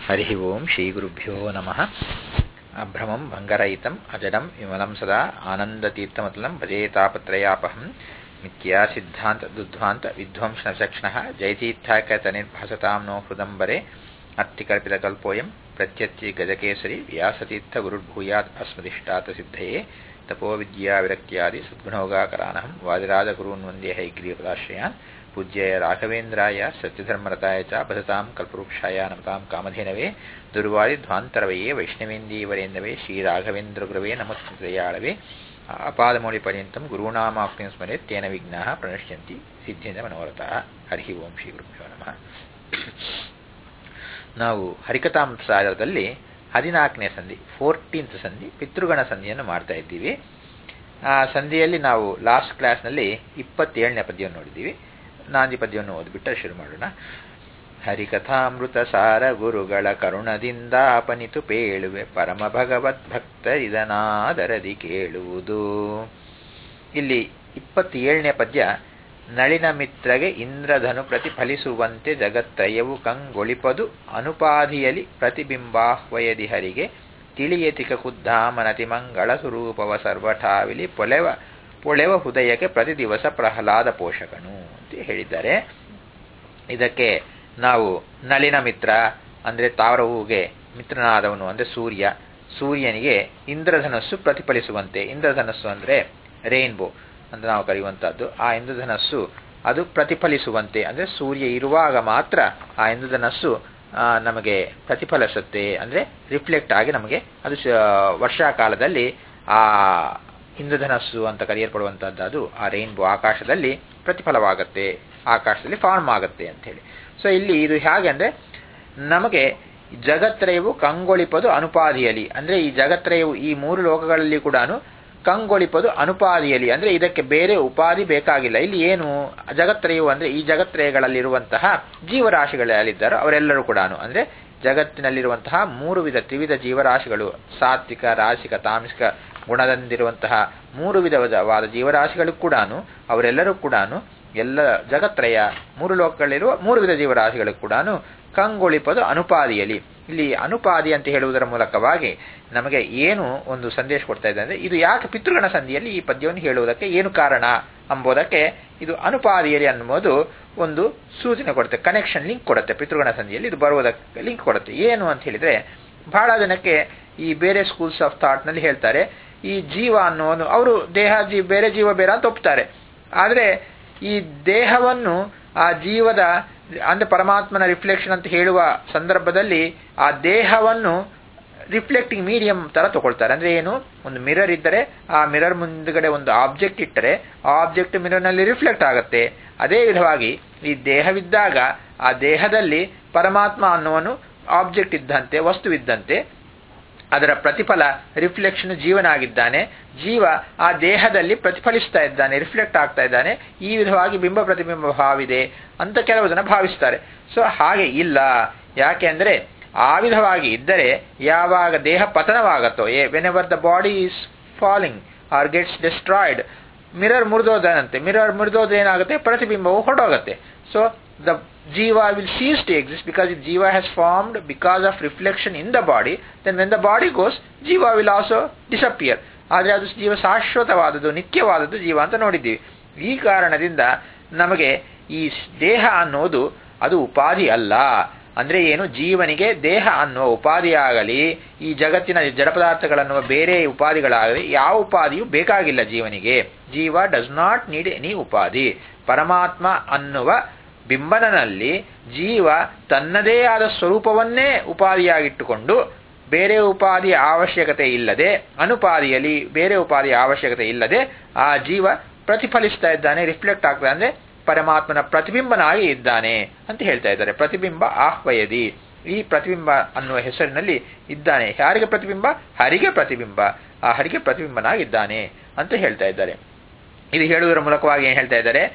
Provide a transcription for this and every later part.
ಹರಿ ಓಂ ಶ್ರೀಗುರುಭ್ಯೋ ನಮಃ ಅಭ್ರಮಂ ಭಂಗರಹಿತಂ ಅಜಡಂ ವಿಮಲಂ ಸದಾ ಆನಂದತೀರ್ಥಮತಲಂ ಭಜೇತಾಪತ್ರಯಾಪಹಂ ಮಿಥ್ಯಾ ಸಿದ್ಧಾಂತ ದುಧ್ವಾಂತ ವಿಧ್ವಂಸನಚಕ್ಷಣಃ ಜಯತೀರ್ಥಾಕತನಿರ್ಭಾಸತಾಂ ನೋ ಹೃದಂಬರೆ ಅತ್ತಿಕಲ್ಪಿತಕಲ್ಪೋಯಂ ಪ್ರತ್ಯತ್ತಿ ಗಜಕೇಸರಿ ವ್ಯಾಸತೀರ್ಥ ಗುರುರ್ಭೂಯಾತ್ ಅಸ್ಮದಿಷ್ಟಾತ ಸಿದ್ಧಯೇ ತಪೋ ವಿದ್ಯಾ ವಿರಕ್ತ್ಯಾದಿ ಸದ್ಗುಣೋಗಾಕರಾನಹಂ ವಾದಿರಾಜಗುರೂನ್ ವಂದೇ ಹೈಗ್ರೀಪದಾಶ್ರಯಾನ್ ಪೂಜ್ಯಾಯ ರಾಘವೇಂದ್ರಾಯ ಸತ್ಯಧರ್ಮರತಾಯ ಚ ಭಜತಾಂ ಕಲ್ಪವೃಕ್ಷಾಯ ನಮತಾಂ ಕಾಮಧೇನವೇ ದುರ್ವಾದಿಧ್ವಾಂತರವಯೇ ವೈಷ್ಣವೇಂದೀವರೇಂದವೇ ಶ್ರೀರಾಘವೇಂದ್ರಗುರವೇ ನಮಸ್ತಯಾಳವೇ ಅಪಾದಮೌಳಿ ಪರ್ಯಂತಂ ಗುರುಣಾಮಾಪ್ತಿಂ ಸ್ಮರೆತ್ ತೇನ ವಿಘ್ನಾಃ ಪ್ರಣಶ್ಯಂತಿ ಸಿದ್ಧೇಂದ್ರ ಮನೋರಥಃ ಹರಿ ಓಂ ಶ್ರೀ ಗುರುಭ್ಯೋ ನಮಃ ನಾವು ಹರಿಕಥಾಮೃತಸಾಗರದಲ್ಲಿ ಹದಿನಾಲ್ಕನೇ ಸಂಧಿ ಫೋರ್ಟೀನ್ತ್ ಸಂಧಿ ಪಿತೃಗಣ ಸಂಧಿಯನ್ನು ಮಾಡ್ತಾ ಇದ್ದೀವಿ ಆ ಸಂಧಿಯಲ್ಲಿ ನಾವು ಲಾಸ್ಟ್ ಕ್ಲಾಸ್ನಲ್ಲಿ ಇಪ್ಪತ್ತೇಳನೇ ಪದ್ಯವನ್ನು ನೋಡಿದ್ದೀವಿ ನಾಂದಿ ಪದ್ಯವನ್ನು ಓದ್ಬಿಟ್ಟು ಶುರು ಮಾಡೋಣ ಹರಿಕಥಾಮೃತ ಸಾರ ಗುರುಗಳ ಕರುಣದಿಂದ ಅಪನಿತು ಪೇಳುವೆ ಪರಮ ಭಗವದ್ ಭಕ್ತರಿದನಾದರದಿ ಕೇಳುವುದು ಇಲ್ಲಿ ಇಪ್ಪತ್ತೇಳನೇ ಪದ್ಯ ನಳಿನ ಮಿತ್ರಗೆ ಇಂದ್ರಧನು ಪ್ರತಿಫಲಿಸುವಂತೆ ಜಗತ್ರಯವು ಕಂಗೊಳಿಪದು ಅನುಪಾಧಿಯಲಿ ಪ್ರತಿಬಿಂಬಾಹ್ವಯದಿ ಹರಿಗೆ ತಿಳಿಯತಿಕ ಕುದ್ದಾಮನತಿ ಮಂಗಳ ಸ್ವರೂಪವ ಸರ್ವಠಾವಿಲಿ ಪೊಲೆವ ಪೊಳೆವ ಹೃದಯಕ್ಕೆ ಪ್ರತಿ ದಿವಸ ಪ್ರಹ್ಲಾದ ಪೋಷಕನು ಅಂತ ಹೇಳಿದ್ದಾರೆ ಇದಕ್ಕೆ ನಾವು ನಳಿನ ಮಿತ್ರ ಅಂದರೆ ತಾವರ ಹೂಗೆ ಮಿತ್ರನಾದವನು ಅಂದರೆ ಸೂರ್ಯ ಸೂರ್ಯನಿಗೆ ಇಂದ್ರಧನಸ್ಸು ಪ್ರತಿಫಲಿಸುವಂತೆ ಇಂದ್ರಧನಸ್ಸು ಅಂದರೆ ರೈನ್ಬೋ ಅಂತ ನಾವು ಕರೆಯುವಂಥದ್ದು ಆ ಇಂದ್ರಧನಸ್ಸು ಅದು ಪ್ರತಿಫಲಿಸುವಂತೆ ಅಂದರೆ ಸೂರ್ಯ ಇರುವಾಗ ಮಾತ್ರ ಆ ಇಂದ್ರಧನಸ್ಸು ನಮಗೆ ಪ್ರತಿಫಲಿಸುತ್ತೆ ಅಂದರೆ ರಿಫ್ಲೆಕ್ಟ್ ಆಗಿ ನಮಗೆ ಅದು ವರ್ಷಾಕಾಲದಲ್ಲಿ ಆ ಇಂದ್ರಧನಸ್ಸು ಅಂತ ಕರೆಯಲ್ಪಡುವಂಥದ್ದು ಅದು ಆ ರೈನ್ಬೋ ಆಕಾಶದಲ್ಲಿ ಪ್ರತಿಫಲವಾಗುತ್ತೆ ಆಕಾಶದಲ್ಲಿ ಫಾರ್ಮ್ ಆಗುತ್ತೆ ಅಂತ ಹೇಳಿ ಸೊ ಇಲ್ಲಿ ಇದು ಹೇಗೆ ಅಂದರೆ ನಮಗೆ ಜಗತ್ರಯವು ಕಂಗೊಳಿಪದು ಅನುಪಾದಿಯಲಿ ಅಂದರೆ ಈ ಜಗತ್ರಯವು ಈ ಮೂರು ಲೋಕಗಳಲ್ಲಿ ಕೂಡ ಕಂಗೊಳಿಪದು ಅನುಪಾದಿಯಲಿ ಅಂದರೆ ಇದಕ್ಕೆ ಬೇರೆ ಉಪಾಧಿ ಬೇಕಾಗಿಲ್ಲ ಇಲ್ಲಿ ಏನು ಜಗತ್ರಯವು ಅಂದರೆ ಈ ಜಗತ್ರಯಗಳಲ್ಲಿರುವಂತಹ ಜೀವರಾಶಿಗಳಲ್ಲಿದ್ದಾರೋ ಅವರೆಲ್ಲರೂ ಕೂಡ ಅಂದರೆ ಜಗತ್ತಿನಲ್ಲಿರುವಂತಹ ಮೂರು ವಿಧ ತ್ರಿವಿಧ ಜೀವರಾಶಿಗಳು ಸಾತ್ವಿಕ ರಾಶಿಕ ತಾಮಸಿಕ ಗುಣದಿಂದಿರುವಂತಹ ಮೂರು ವಿಧವಾದ ಜೀವರಾಶಿಗಳು ಕೂಡ ಅವರೆಲ್ಲರೂ ಕೂಡ ಎಲ್ಲ ಜಗತ್ರಯ ಮೂರು ಲೋಕಗಳಿರುವ ಮೂರು ವಿಧ ಜೀವರಾಶಿಗಳು ಕೂಡ ಕಂಗೊಳಿಪದು ಅನುಪಾದಿಯಲಿ ಇಲ್ಲಿ ಅನುಪಾದಿ ಅಂತ ಹೇಳುವುದರ ಮೂಲಕವಾಗಿ ನಮಗೆ ಏನು ಒಂದು ಸಂದೇಶ ಕೊಡ್ತಾ ಇದೆ ಅಂದರೆ ಇದು ಯಾಕೆ ಪಿತೃಗಣ ಸಂಧಿಯಲ್ಲಿ ಈ ಪದ್ಯವನ್ನು ಹೇಳುವುದಕ್ಕೆ ಏನು ಕಾರಣ ಎಂಬುದಕ್ಕೆ ಇದು ಅನುಪಾದಿಯಲಿ ಅನ್ನುವುದು ಒಂದು ಸೂಚನೆ ಕೊಡುತ್ತೆ ಕನೆಕ್ಷನ್ ಲಿಂಕ್ ಕೊಡುತ್ತೆ ಪಿತೃಗಣ ಸಂಧಿಯಲ್ಲಿ ಇದು ಬರುವುದಕ್ಕೆ ಲಿಂಕ್ ಕೊಡುತ್ತೆ ಏನು ಅಂತ ಹೇಳಿದರೆ ಬಹಳ ಜನಕ್ಕೆ ಈ ಬೇರೆ ಸ್ಕೂಲ್ಸ್ ಆಫ್ ಥಾಟ್ನಲ್ಲಿ ಹೇಳ್ತಾರೆ ಈ ಜೀವ ಅನ್ನೋನು ಅವರು ದೇಹ ಜೀವ ಬೇರೆ ಜೀವ ಬೇರೆ ಅಂತ ಒಪ್ತಾರೆ ಆದರೆ ಈ ದೇಹವನ್ನು ಆ ಜೀವದ ಅಂದರೆ ಪರಮಾತ್ಮನ ರಿಫ್ಲೆಕ್ಷನ್ ಅಂತ ಹೇಳುವ ಸಂದರ್ಭದಲ್ಲಿ ಆ ದೇಹವನ್ನು ರಿಫ್ಲೆಕ್ಟಿಂಗ್ ಮೀಡಿಯಂ ತರ ತಗೊಳ್ತಾರೆ ಅಂದ್ರೆ ಏನು ಒಂದು ಮಿರರ್ ಇದ್ದರೆ ಆ ಮಿರರ್ ಮುಂದ್ಗಡೆ ಒಂದು ಆಬ್ಜೆಕ್ಟ್ ಇಟ್ಟರೆ ಆ ಆಬ್ಜೆಕ್ಟ್ ಮಿರರ್ನಲ್ಲಿ ರಿಫ್ಲೆಕ್ಟ್ ಆಗುತ್ತೆ ಅದೇ ವಿಧವಾಗಿ ಈ ದೇಹವಿದ್ದಾಗ ಆ ದೇಹದಲ್ಲಿ ಪರಮಾತ್ಮ ಅನ್ನುವನು ಆಬ್ಜೆಕ್ಟ್ ಇದ್ದಂತೆ ವಸ್ತುವಿದ್ದಂತೆ ಅದರ ಪ್ರತಿಫಲ ರಿಫ್ಲೆಕ್ಷನ್ ಜೀವನಾಗಿದ್ದಾನೆ ಜೀವ ಆ ದೇಹದಲ್ಲಿ ಪ್ರತಿಫಲಿಸ್ತಾ ಇದ್ದಾನೆ ರಿಫ್ಲೆಕ್ಟ್ ಆಗ್ತಾ ಇದ್ದಾನೆ ಈ ವಿಧವಾಗಿ ಬಿಂಬ ಪ್ರತಿಬಿಂಬ ಭಾವಿದೆ ಅಂತ ಕೆಲವು ಜನ ಭಾವಿಸ್ತಾರೆ ಸೊ ಹಾಗೆ ಇಲ್ಲ ಯಾಕೆ ಅಂದರೆ ಆ ವಿಧವಾಗಿ ಇದ್ದರೆ ಯಾವಾಗ ದೇಹ ಪತನವಾಗತ್ತೋ uh whenever the body is falling or gets destroyed mirror ಮುರಿದೋದನಂತೆ ಮಿರರ್ ಮುರಿದೋದು ಏನಾಗುತ್ತೆ ಪ್ರತಿಬಿಂಬವು ಹೊರಡೋಗುತ್ತೆ so the jiva will cease to exist because if jiva has formed because of reflection in the body, then when the body goes, jiva will also disappear. ಆದರೆ ಅದು ಜೀವ ಶಾಶ್ವತವಾದದ್ದು ನಿತ್ಯವಾದದ್ದು ಜೀವ ಅಂತ ನೋಡಿದ್ದೀವಿ ಈ ಕಾರಣದಿಂದ ನಮಗೆ ಈ ದೇಹ ಅನ್ನೋದು ಅದು ಉಪಾಧಿ ಅಲ್ಲ ಅಂದ್ರೆ ಏನು ಜೀವನಿಗೆ ದೇಹ ಅನ್ನುವ ಉಪಾಧಿಯಾಗಲಿ ಈ ಜಗತ್ತಿನ ಜಡ ಪದಾರ್ಥಗಳನ್ನುವ ಬೇರೆ ಉಪಾಧಿಗಳಾಗಲಿ ಯಾವ ಉಪಾಧಿಯೂ ಬೇಕಾಗಿಲ್ಲ ಜೀವನಿಗೆ ಜೀವ ಡಸ್ ನಾಟ್ ನೀಡ್ ಎನಿ ಉಪಾಧಿ ಪರಮಾತ್ಮ ಅನ್ನುವ ಬಿಂಬನನಲ್ಲಿ ಜೀವ ತನ್ನದೇ ಆದ ಸ್ವರೂಪವನ್ನೇ ಉಪಾಧಿಯಾಗಿಟ್ಟುಕೊಂಡು ಬೇರೆ ಉಪಾಧಿಯ ಅವಶ್ಯಕತೆ ಇಲ್ಲದೆ ಅನುಪಾದಿಯಲ್ಲಿ ಬೇರೆ ಉಪಾಧಿಯ ಅವಶ್ಯಕತೆ ಇಲ್ಲದೆ ಆ ಜೀವ ಪ್ರತಿಫಲಿಸ್ತಾ ಇದ್ದಾನೆ ರಿಫ್ಲೆಕ್ಟ್ ಆಗ್ತಾ ಅಂದ್ರೆ ಪರಮಾತ್ಮನ ಪ್ರತಿಬಿಂಬನಾಗಿ ಇದ್ದಾನೆ ಅಂತ ಹೇಳ್ತಾ ಇದ್ದಾರೆ ಪ್ರತಿಬಿಂಬ ಆಹ್ವಯದಿ ಈ ಪ್ರತಿಬಿಂಬ ಅನ್ನುವ ಹೆಸರಿನಲ್ಲಿ ಇದ್ದಾನೆ ಯಾರಿಗೆ ಪ್ರತಿಬಿಂಬ ಹರಿಗೆ ಪ್ರತಿಬಿಂಬ ಆ ಹರಿಗೆ ಪ್ರತಿಬಿಂಬನಾಗಿದ್ದಾನೆ ಅಂತ ಹೇಳ್ತಾ ಇದ್ದಾರೆ ಇದು ಹೇಳುವುದರ ಮೂಲಕವಾಗಿ ಏನು ಹೇಳ್ತಾ ಇದ್ದಾರೆ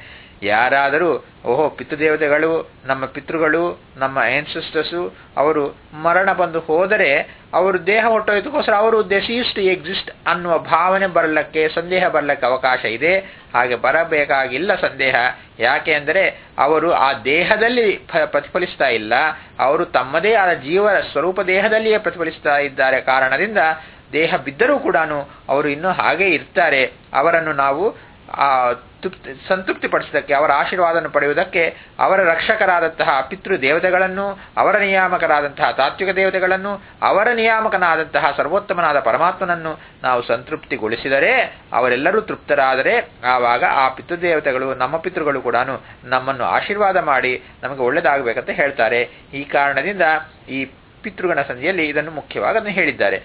ಯಾರಾದರೂ ಓಹೋ ಪಿತೃದೇವತೆಗಳು ನಮ್ಮ ಪಿತೃಗಳು ನಮ್ಮ ಆನ್ಸಿಸ್ಟರ್ಸು ಅವರು ಮರಣ ಬಂದು ಹೋದರೆ ಅವರು ದೇಹ ಹೊಟ್ಟೋಯ್ತಕ್ಕೋಸ್ಕರ ಅವರು ಡೆಸೀಸ್ ಟು ಎಕ್ಸಿಸ್ಟ್ ಅನ್ನುವ ಭಾವನೆ ಬರಲಿಕ್ಕೆ ಸಂದೇಹ ಬರಲಿಕ್ಕೆ ಅವಕಾಶ ಇದೆ ಹಾಗೆ ಬರಬೇಕಾಗಿಲ್ಲ ಸಂದೇಹ ಯಾಕೆ ಅಂದರೆ ಅವರು ಆ ದೇಹದಲ್ಲಿ ಪ್ರತಿಫಲಿಸ್ತಾ ಇಲ್ಲ ಅವರು ತಮ್ಮದೇ ಆದ ಜೀವ ಸ್ವರೂಪ ದೇಹದಲ್ಲಿಯೇ ಪ್ರತಿಫಲಿಸ್ತಾ ಇದ್ದಾರೆ ಕಾರಣದಿಂದ ದೇಹ ಬಿದ್ದರೂ ಕೂಡ ಅವರು ಇನ್ನೂ ಹಾಗೇ ಇರ್ತಾರೆ ಅವರನ್ನು ನಾವು ಆ ತೃಪ್ತಿ ಸಂತೃಪ್ತಿ ಪಡಿಸೋದಕ್ಕೆ ಅವರ ಆಶೀರ್ವಾದವನ್ನು ಪಡೆಯುವುದಕ್ಕೆ ಅವರ ರಕ್ಷಕರಾದಂತಹ ಪಿತೃ ದೇವತೆಗಳನ್ನು ಅವರ ನಿಯಾಮಕರಾದಂತಹ ತಾತ್ವಿಕ ದೇವತೆಗಳನ್ನು ಅವರ ನಿಯಾಮಕನಾದಂತಹ ಸರ್ವೋತ್ತಮನಾದ ಪರಮಾತ್ಮನನ್ನು ನಾವು ಸಂತೃಪ್ತಿಗೊಳಿಸಿದರೆ ಅವರೆಲ್ಲರೂ ತೃಪ್ತರಾದರೆ ಆವಾಗ ಆ ಪಿತೃದೇವತೆಗಳು ನಮ್ಮ ಪಿತೃಗಳು ಕೂಡ ನಮ್ಮನ್ನು ಆಶೀರ್ವಾದ ಮಾಡಿ ನಮಗೆ ಒಳ್ಳೆಯದಾಗಬೇಕಂತ ಹೇಳ್ತಾರೆ ಈ ಕಾರಣದಿಂದ ಈ ಪಿತೃಗಣ ಸಂಧಿಯಲ್ಲಿ ಇದನ್ನು ಮುಖ್ಯವಾಗಿ ಅದನ್ನು ಹೇಳಿದ್ದಾರೆ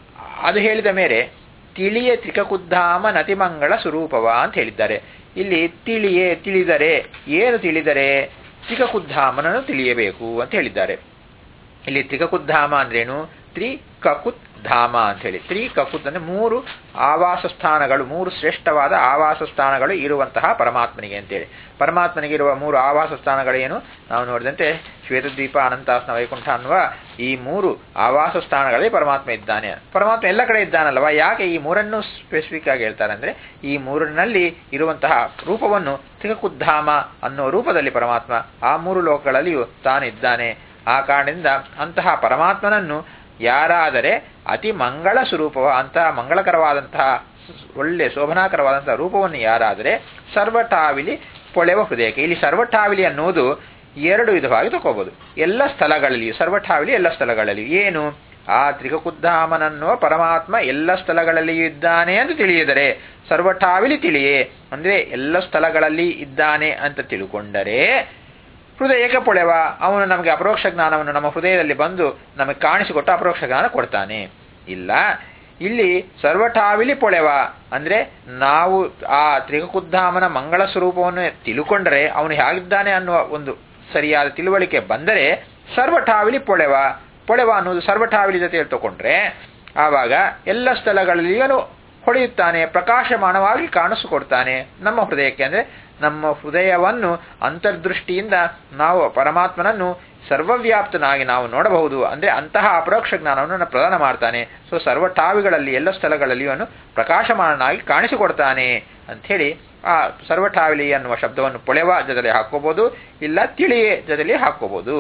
ಅದು ಹೇಳಿದ ಮೇಲೆ ತಿಳಿಯೇ ತ್ರಿಕಕುದ್ಧಾಮ ನತಿಮಂಗಳ ಸ್ವರೂಪವ ಅಂತ ಹೇಳಿದ್ದಾರೆ ಇಲ್ಲಿ ತಿಳಿಯೇ ತಿಳಿದರೆ ಏನು ತಿಳಿದರೆ ತ್ರಿಕಕುದ್ಧಾಮನನ್ನು ತಿಳಿಯಬೇಕು ಅಂತ ಹೇಳಿದ್ದಾರೆ ಇಲ್ಲಿ ತ್ರಿಕಕುದ್ಧಾಮ ಅಂದ್ರೇನು ತ್ರಿ ಕಕುತ್ ಧಾಮ ಅಂತ ಹೇಳಿ ತ್ರಿ ಕಕುತ್ ಅಂದ್ರೆ ಮೂರು ಆವಾಸ ಸ್ಥಾನಗಳು ಮೂರು ಶ್ರೇಷ್ಠವಾದ ಆವಾಸ ಸ್ಥಾನಗಳು ಇರುವಂತಹ ಪರಮಾತ್ಮನಿಗೆ ಅಂತೇಳಿ ಪರಮಾತ್ಮನಿಗೆ ಇರುವ ಮೂರು ಆವಾಸ ಸ್ಥಾನಗಳೇನು ನಾವು ನೋಡಿದಂತೆ ಶ್ವೇತದ್ವೀಪ ಅನಂತಾಸನ ವೈಕುಂಠ ಅನ್ನುವ ಈ ಮೂರು ಆವಾಸ ಸ್ಥಾನಗಳಲ್ಲಿ ಪರಮಾತ್ಮ ಇದ್ದಾನೆ ಪರಮಾತ್ಮ ಎಲ್ಲ ಕಡೆ ಇದ್ದಾನಲ್ವಾ ಯಾಕೆ ಈ ಮೂರನ್ನು ಸ್ಪೆಸಿಫಿಕ್ ಆಗಿ ಹೇಳ್ತಾರೆ ಅಂದ್ರೆ ಈ ಮೂರಿನಲ್ಲಿ ಇರುವಂತಹ ರೂಪವನ್ನು ತ್ರಿಕುದ್ಧಾಮ ಅನ್ನೋ ರೂಪದಲ್ಲಿ ಪರಮಾತ್ಮ ಆ ಮೂರು ಲೋಕಗಳಲ್ಲಿಯೂ ತಾನಿದ್ದಾನೆ ಆ ಕಾರಣದಿಂದ ಅಂತಹ ಪರಮಾತ್ಮನನ್ನು ಯಾರಾದರೆ ಅತಿ ಮಂಗಳ ಸ್ವರೂಪವ ಅಂತಹ ಮಂಗಳಕರವಾದಂತಹ ಒಳ್ಳೆ ಶೋಭನಾಕರವಾದಂತಹ ರೂಪವನ್ನು ಯಾರಾದರೆ ಸರ್ವಟಾವಿಲಿ ಪೊಳೆವ ಹೃದಯಕ್ಕೆ ಇಲ್ಲಿ ಸರ್ವಟಾವಿಲಿ ಅನ್ನೋದು ಎರಡು ವಿಧವಾಗಿ ತಗೋಬಹುದು ಎಲ್ಲ ಸ್ಥಳಗಳಲ್ಲಿಯೂ ಸರ್ವಠಾವಿಲಿ ಎಲ್ಲ ಸ್ಥಳಗಳಲ್ಲಿಯೂ ಏನು ಆ ತ್ರಿಕುದ್ಧಾಮನನ್ನುವ ಪರಮಾತ್ಮ ಎಲ್ಲ ಸ್ಥಳಗಳಲ್ಲಿಯೂ ಇದ್ದಾನೆ ಅಂತ ತಿಳಿಯಿದರೆ ಸರ್ವಠಾವಿಲಿ ತಿಳಿಯೇ ಅಂದ್ರೆ ಎಲ್ಲ ಸ್ಥಳಗಳಲ್ಲಿ ಇದ್ದಾನೆ ಅಂತ ತಿಳ್ಕೊಂಡರೆ ಹೃದಯಕ್ಕೆ ಪೊಳೆವ ಅವನು ನಮಗೆ ಅಪರೋಕ್ಷ ಜ್ಞಾನವನ್ನು ನಮ್ಮ ಹೃದಯದಲ್ಲಿ ಬಂದು ನಮಗೆ ಕಾಣಿಸಿಕೊಟ್ಟು ಅಪರೋಕ್ಷ ಜ್ಞಾನ ಕೊಡ್ತಾನೆ ಇಲ್ಲ ಇಲ್ಲಿ ಸರ್ವಠಾವಿಲಿ ಪೊಳೆವ ಅಂದ್ರೆ ನಾವು ಆ ತ್ರಿಕುದ್ಧಾಮನ ಮಂಗಳ ಸ್ವರೂಪವನ್ನು ತಿಳ್ಕೊಂಡ್ರೆ ಅವನು ಹೇಗಿದ್ದಾನೆ ಅನ್ನುವ ಒಂದು ಸರಿಯಾದ ತಿಳುವಳಿಕೆ ಬಂದರೆ ಸರ್ವಠಾವಿಲಿ ಪೊಳೆವ ಪೊಳೆವ ಅನ್ನೋದು ಸರ್ವಠಾವಿಲಿ ಜೊತೆ ತಗೊಂಡ್ರೆ ಆವಾಗ ಎಲ್ಲ ಸ್ಥಳಗಳಲ್ಲಿಯೂ ಹೊಳೆಯುತ್ತಾನೆ ಪ್ರಕಾಶಮಾನವಾಗಿ ಕಾಣಿಸಿಕೊಡ್ತಾನೆ ನಮ್ಮ ಹೃದಯಕ್ಕೆ ಅಂದ್ರೆ ನಮ್ಮ ಹೃದಯವನ್ನು ಅಂತರ್ದೃಷ್ಟಿಯಿಂದ ನಾವು ಪರಮಾತ್ಮನನ್ನು ಸರ್ವವ್ಯಾಪ್ತನಾಗಿ ನಾವು ನೋಡಬಹುದು ಅಂದ್ರೆ ಅಂತಹ ಅಪರೋಕ್ಷ ಜ್ಞಾನವನ್ನು ಪ್ರದಾನ ಮಾಡ್ತಾನೆ ಸೊ ಸರ್ವಠಾವಿಗಳಲ್ಲಿ ಎಲ್ಲ ಸ್ಥಳಗಳಲ್ಲಿಯೂ ಅವನು ಪ್ರಕಾಶಮಾನನಾಗಿ ಕಾಣಿಸಿಕೊಡ್ತಾನೆ ಅಂಥೇಳಿ ಆ ಸರ್ವಠಾವಿಲಿ ಅನ್ನುವ ಶಬ್ದವನ್ನು ಪೊಳೆವ ಜೊತೆಲಿ ಹಾಕೋಬಹುದು ಇಲ್ಲ ತಿಳಿಯೇ ಜೊತೆಲಿ ಹಾಕೋಬಹುದು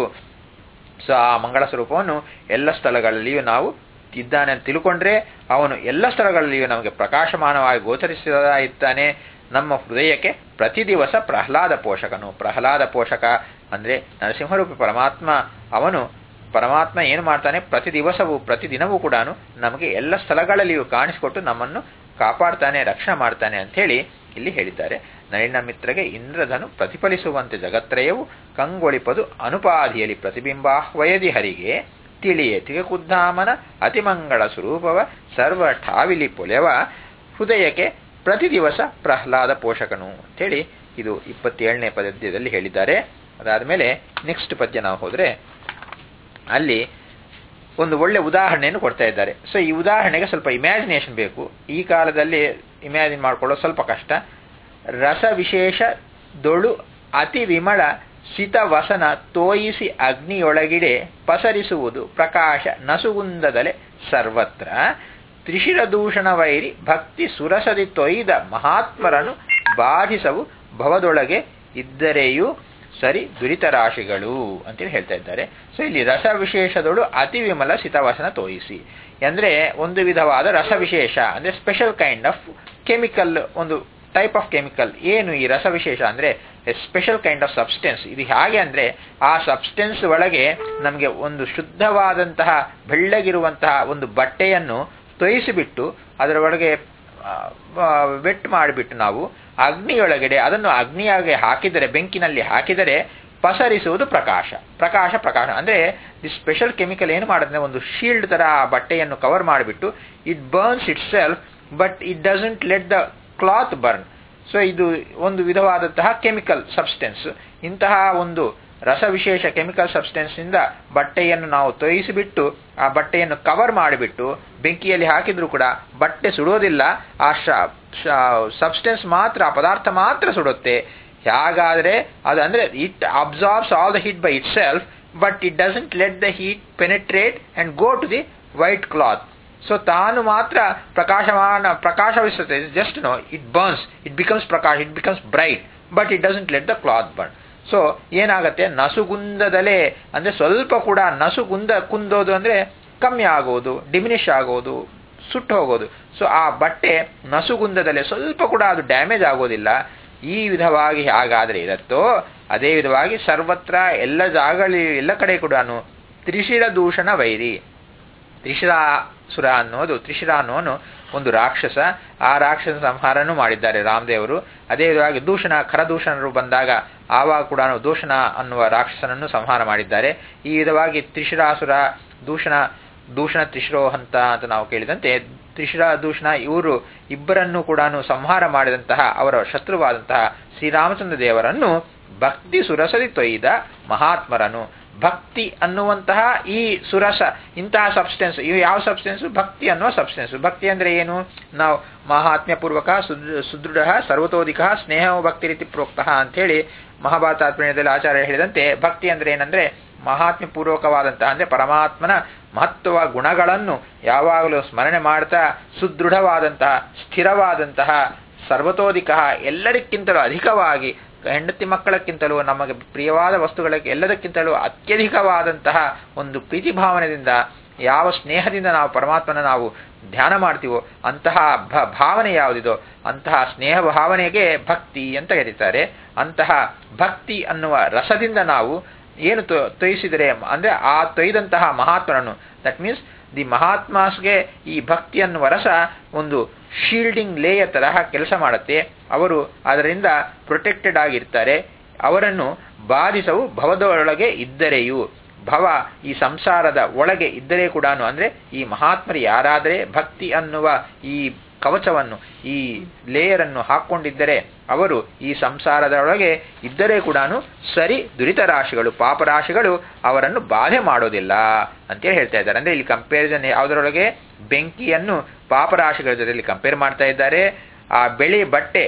ಸೊ ಆ ಮಂಗಳ ಸ್ವರೂಪವನ್ನು ಎಲ್ಲ ಸ್ಥಳಗಳಲ್ಲಿಯೂ ನಾವು ಇದ್ದಾನೆ ಅಂತ ತಿಳ್ಕೊಂಡ್ರೆ ಅವನು ಎಲ್ಲ ಸ್ಥಳಗಳಲ್ಲಿಯೂ ನಮಗೆ ಪ್ರಕಾಶಮಾನವಾಗಿ ಗೋಚರಿಸಿದ ಇದ್ದಾನೆ ನಮ್ಮ ಹೃದಯಕ್ಕೆ ಪ್ರತಿ ದಿವಸ ಪ್ರಹ್ಲಾದ ಪೋಷಕನು ಪ್ರಹ್ಲಾದ ಪೋಷಕ ಅಂದ್ರೆ ನರಸಿಂಹರೂಪಿ ಪರಮಾತ್ಮ ಅವನು ಪರಮಾತ್ಮ ಏನು ಮಾಡ್ತಾನೆ ಪ್ರತಿ ದಿವಸವೂ ಪ್ರತಿ ದಿನವೂ ಕೂಡ ನಮಗೆ ಎಲ್ಲ ಸ್ಥಳಗಳಲ್ಲಿಯೂ ಕಾಣಿಸಿಕೊಟ್ಟು ನಮ್ಮನ್ನು ಕಾಪಾಡ್ತಾನೆ ರಕ್ಷಣೆ ಮಾಡ್ತಾನೆ ಅಂತ ಹೇಳಿ ಇಲ್ಲಿ ಹೇಳಿದ್ದಾರೆ ನಳಿನ ಮಿತ್ರಗೆ ಇಂದ್ರಧನು ಪ್ರತಿಫಲಿಸುವಂತೆ ಜಗತ್ರಯವು ಕಂಗೊಳಿಪದು ಅನುಪಾಧಿಯಲ್ಲಿ ಪ್ರತಿಬಿಂಬಾಹ್ವಯದಿ ಹರಿಗೆ ತಿಳಿಯೇ ತಿಗಕುದ್ಧಾಮನ ಅತಿಮಂಗಳ ಸ್ವರೂಪವ ಸರ್ವ ಠಾವಿಲಿ ಪೊಲೆವ ಹೃದಯಕ್ಕೆ ಪ್ರತಿ ದಿವಸ ಪ್ರಹ್ಲಾದ ಪೋಷಕನು ಅಂತೇಳಿ ಇದು ಇಪ್ಪತ್ತೇಳನೇ ಪದ್ಯದಲ್ಲಿ ಹೇಳಿದ್ದಾರೆ ಅದಾದಮೇಲೆ ನೆಕ್ಸ್ಟ್ ಪದ್ಯ ನಾವು ಹೋದರೆ ಅಲ್ಲಿ ಒಂದು ಒಳ್ಳೆ ಉದಾಹರಣೆಯನ್ನು ಕೊಡ್ತಾ ಇದ್ದಾರೆ ಸೊ ಈ ಉದಾಹರಣೆಗೆ ಸ್ವಲ್ಪ ಇಮ್ಯಾಜಿನೇಷನ್ ಬೇಕು ಈ ಕಾಲದಲ್ಲಿ ಇಮ್ಯಾಜಿನ್ ಮಾಡ್ಕೊಳ್ಳೋದು ಸ್ವಲ್ಪ ಕಷ್ಟ ರಸ ವಿಶೇಷ ದೊಳು ಅತಿ ವಿಮಳ ವಸನ ತೋಯಿಸಿ ಅಗ್ನಿಯೊಳಗಿಡೆ ಪಸರಿಸುವುದು ಪ್ರಕಾಶ ನಸುಗುಂದದಲೆ ಸರ್ವತ್ರ ತ್ರಿಶಿರದೂಷಣ ವೈರಿ ಭಕ್ತಿ ಸುರಸದಿ ತೊಯ್ದ ಮಹಾತ್ಮರನ್ನು ಬಾಧಿಸವು ಭವದೊಳಗೆ ಇದ್ದರೆಯೂ ಸರಿ ದುರಿತ ರಾಶಿಗಳು ಅಂತೇಳಿ ಹೇಳ್ತಾ ಇದ್ದಾರೆ ಸೊ ಇಲ್ಲಿ ರಸ ವಿಶೇಷದಳು ಅತಿ ವಿಮಲ ಸಿತವಸನ ತೋಯಿಸಿ ಅಂದ್ರೆ ಒಂದು ವಿಧವಾದ ರಸ ವಿಶೇಷ ಅಂದ್ರೆ ಸ್ಪೆಷಲ್ ಕೈಂಡ್ ಆಫ್ ಕೆಮಿಕಲ್ ಒಂದು ಟೈಪ್ ಆಫ್ ಕೆಮಿಕಲ್ ಏನು ಈ ರಸ ವಿಶೇಷ ಅಂದ್ರೆ ಸ್ಪೆಷಲ್ ಕೈಂಡ್ ಆಫ್ ಸಬ್ಸ್ಟೆನ್ಸ್ ಇದು ಹೇಗೆ ಅಂದ್ರೆ ಆ ಸಬ್ಸ್ಟೆನ್ಸ್ ಒಳಗೆ ನಮಗೆ ಒಂದು ಶುದ್ಧವಾದಂತಹ ಬೆಳ್ಳಗಿರುವಂತಹ ಒಂದು ಬಟ್ಟೆಯನ್ನು ತೊಯಿಸಿಬಿಟ್ಟು ಅದರ ಒಳಗೆ ವೆಟ್ ಮಾಡಿಬಿಟ್ಟು ನಾವು ಅಗ್ನಿಯೊಳಗಡೆ ಅದನ್ನು ಅಗ್ನಿಯಾಗಿ ಹಾಕಿದರೆ ಬೆಂಕಿನಲ್ಲಿ ಹಾಕಿದರೆ ಪಸರಿಸುವುದು ಪ್ರಕಾಶ ಪ್ರಕಾಶ ಪ್ರಕಾಶ ಅಂದ್ರೆ ದಿ ಸ್ಪೆಷಲ್ ಕೆಮಿಕಲ್ ಏನು ಮಾಡುತ್ತೆ ಒಂದು ಶೀಲ್ಡ್ ತರ ಆ ಬಟ್ಟೆಯನ್ನು ಕವರ್ ಮಾಡಿಬಿಟ್ಟು it burns itself but it doesn't let the cloth burn so ಇದು ಒಂದು ವಿಧವಾದಂತಹ ಕೆಮಿಕಲ್ ಸಬ್ಸ್ಟೆನ್ಸ್ ಇಂತಹ ಒಂದು ರಸವಿಶೇಷ ಕೆಮಿಕಲ್ ಸಬ್ಸ್ಟೆನ್ಸ್ ಇಂದ ಬಟ್ಟೆಯನ್ನು ನಾವು ತೊಯಿಸಿಬಿಟ್ಟು ಆ ಬಟ್ಟೆಯನ್ನು ಕವರ್ ಮಾಡಿಬಿಟ್ಟು ಬೆಂಕಿಯಲ್ಲಿ ಹಾಕಿದ್ರೂ ಕೂಡ ಬಟ್ಟೆ ಸುಡೋದಿಲ್ಲ ಆ ಸಬ್ಸ್ಟೆನ್ಸ್ ಮಾತ್ರ ಆ ಪದಾರ್ಥ ಮಾತ್ರ ಸುಡುತ್ತೆ ಹೇಗಾದ್ರೆ ಅದು ಅಂದ್ರೆ it absorbs all the heat by itself but it doesn't let the heat penetrate and go to the white cloth so ತಾನು ಮಾತ್ರ ಪ್ರಕಾಶಮಾನ ಪ್ರಕಾಶವಿಸುತ್ತೆ just know it burns it becomes ಪ್ರಕಾಶ್ it becomes bright but it doesn't let the cloth burn so ಏನಾಗುತ್ತೆ ನಸುಗುಂದದಲೇ ಅಂದ್ರೆ ಸ್ವಲ್ಪ ಕೂಡ ನಸುಗುಂದ ಕುಂದೋದು ಅಂದ್ರೆ ಕಮ್ಮಿ ಆಗೋದು ಡಿಮಿನಿಷ್ ಆಗೋದು ಸುಟ್ಟು ಹೋಗೋದು ಸೊ ಆ ಬಟ್ಟೆ ನಸುಗುಂದದಲ್ಲೇ ಸ್ವಲ್ಪ ಕೂಡ ಅದು ಡ್ಯಾಮೇಜ್ ಆಗೋದಿಲ್ಲ ಈ ವಿಧವಾಗಿ ಹಾಗಾದ್ರೆ ಇರುತ್ತೋ ಅದೇ ವಿಧವಾಗಿ ಸರ್ವತ್ರ ಎಲ್ಲ ಜಾಗಗಳಲ್ಲಿ ಎಲ್ಲ ಕಡೆ ಕೂಡ ತ್ರಿಶಿರ ದೂಷಣ ವೈರಿ ತ್ರಿಶಿರಾಸುರ ಅನ್ನೋದು ತ್ರಿಶಿರ ಅನ್ನೋನು ಒಂದು ರಾಕ್ಷಸ ಆ ರಾಕ್ಷಸ ಸಂಹಾರನೂ ಮಾಡಿದ್ದಾರೆ ರಾಮದೇವರು ಅದೇ ವಿಧವಾಗಿ ದೂಷಣ ಖರದೂಷಣರು ಬಂದಾಗ ಆವಾಗ ಕೂಡ ದೂಷಣ ಅನ್ನುವ ರಾಕ್ಷಸನನ್ನು ಸಂಹಾರ ಮಾಡಿದ್ದಾರೆ ಈ ವಿಧವಾಗಿ ತ್ರಿಶಿರಾಸುರ ದೂಷಣ ದೂಷಣ ತ್ರಿಶಿರೋಹಂತ ಅಂತ ನಾವು ಕೇಳಿದಂತೆ ತ್ರಿಶಿರ ದೂಷಣ ಇವರು ಇಬ್ಬರನ್ನು ಕೂಡ ಸಂಹಾರ ಮಾಡಿದಂತಹ ಅವರ ಶತ್ರುವಾದಂತಹ ಶ್ರೀರಾಮಚಂದ್ರ ದೇವರನ್ನು ಭಕ್ತಿ ಸುರಸದಿ ತೊಯ್ದ ಮಹಾತ್ಮರನು ಭಕ್ತಿ ಅನ್ನುವಂತಹ ಈ ಸುರಸ ಇಂತಹ ಸಬ್ಸ್ಟೆನ್ಸ್ ಇವು ಯಾವ ಸಬ್ಸ್ಟೆನ್ಸ್ ಭಕ್ತಿ ಅನ್ನುವ ಸಬ್ಸ್ಟೆನ್ಸ್ ಭಕ್ತಿ ಅಂದ್ರೆ ಏನು ನಾವು ಮಹಾತ್ಮ್ಯ ಪೂರ್ವಕ ಸುದೃಢ ಸರ್ವತೋಧಿಕ ಸ್ನೇಹ ಭಕ್ತಿ ರೀತಿ ಪ್ರೋಕ್ತ ಅಂತ ಹೇಳಿ ಮಹಾಭಾರತ ತಾತ್ಪರ್ಯದಲ್ಲಿ ಆಚಾರ್ಯ ಹೇಳಿದಂತೆ ಭಕ್ತಿ ಅಂದ್ರೆ ಏನಂದ್ರೆ ಮಹಾತ್ಮ್ಯ ಪೂರ್ವಕವಾದಂತಹ ಅಂದ್ರೆ ಪರಮಾತ್ಮನ ಮಹತ್ವ ಗುಣಗಳನ್ನು ಯಾವಾಗಲೂ ಸ್ಮರಣೆ ಮಾಡ್ತಾ ಸುದೃಢವಾದಂತಹ ಸ್ಥಿರವಾದಂತಹ ಸರ್ವತೋಧಿಕ ಎಲ್ಲರಿಗಿಂತಲೂ ಅಧಿಕವಾಗಿ ಹೆಂಡತಿ ಮಕ್ಕಳಕ್ಕಿಂತಲೂ ನಮಗೆ ಪ್ರಿಯವಾದ ವಸ್ತುಗಳಿಗೆ ಎಲ್ಲದಕ್ಕಿಂತಲೂ ಅತ್ಯಧಿಕವಾದಂತಹ ಒಂದು ಪ್ರೀತಿ ಭಾವನೆಯಿಂದ ಯಾವ ಸ್ನೇಹದಿಂದ ನಾವು ಪರಮಾತ್ಮನ ನಾವು ಧ್ಯಾನ ಮಾಡ್ತೀವೋ ಅಂತಹ ಭಾವನೆ ಯಾವುದಿದೋ ಅಂತಹ ಸ್ನೇಹ ಭಾವನೆಗೆ ಭಕ್ತಿ ಅಂತ ಕರೀತಾರೆ ಅಂತಹ ಭಕ್ತಿ ಅನ್ನುವ ರಸದಿಂದ ನಾವು ಏನು ತೊಯಿಸಿದರೆ ಅಂದ್ರೆ ಆ ತೊಯ್ದಂತಹ ಮಹಾತ್ಮನನ್ನು ದಟ್ ಮೀನ್ಸ್ ದಿ ಮಹಾತ್ಮಾಸ್ಗೆ ಈ ಭಕ್ತಿ ಅನ್ನುವ ರಸ ಒಂದು ಶೀಲ್ಡಿಂಗ್ ಲೇಯರ್ ತರಹ ಕೆಲಸ ಮಾಡುತ್ತೆ ಅವರು ಅದರಿಂದ ಪ್ರೊಟೆಕ್ಟೆಡ್ ಆಗಿರ್ತಾರೆ ಅವರನ್ನು ಬಾಧಿಸವು ಭವದೊಳಗೆ ಇದ್ದರೆಯೂ ಭವ ಈ ಸಂಸಾರದ ಒಳಗೆ ಇದ್ದರೆ ಕೂಡ ಅಂದ್ರೆ ಈ ಮಹಾತ್ಮರು ಯಾರಾದರೆ ಭಕ್ತಿ ಅನ್ನುವ ಈ ಕವಚವನ್ನು ಈ ಲೇಯರ್ ಅನ್ನು ಹಾಕೊಂಡಿದ್ದರೆ ಅವರು ಈ ಸಂಸಾರದೊಳಗೆ ಇದ್ದರೆ ಕೂಡ ಸರಿ ದುರಿತ ರಾಶಿಗಳು ಪಾಪರಾಶಿಗಳು ಅವರನ್ನು ಬಾಧೆ ಮಾಡೋದಿಲ್ಲ ಅಂತೇಳಿ ಹೇಳ್ತಾ ಇದ್ದಾರೆ ಅಂದ್ರೆ ಇಲ್ಲಿ ಕಂಪ್ಯಾರಿಸನ್ ಯಾವುದರೊಳಗೆ ಬೆಂಕಿಯನ್ನು ಪಾಪರಾಶಿಗಳ ಜೊತೆಯಲ್ಲಿ ಕಂಪೇರ್ ಮಾಡ್ತಾ ಇದ್ದಾರೆ ಆ ಬೆಳೆ ಬಟ್ಟೆ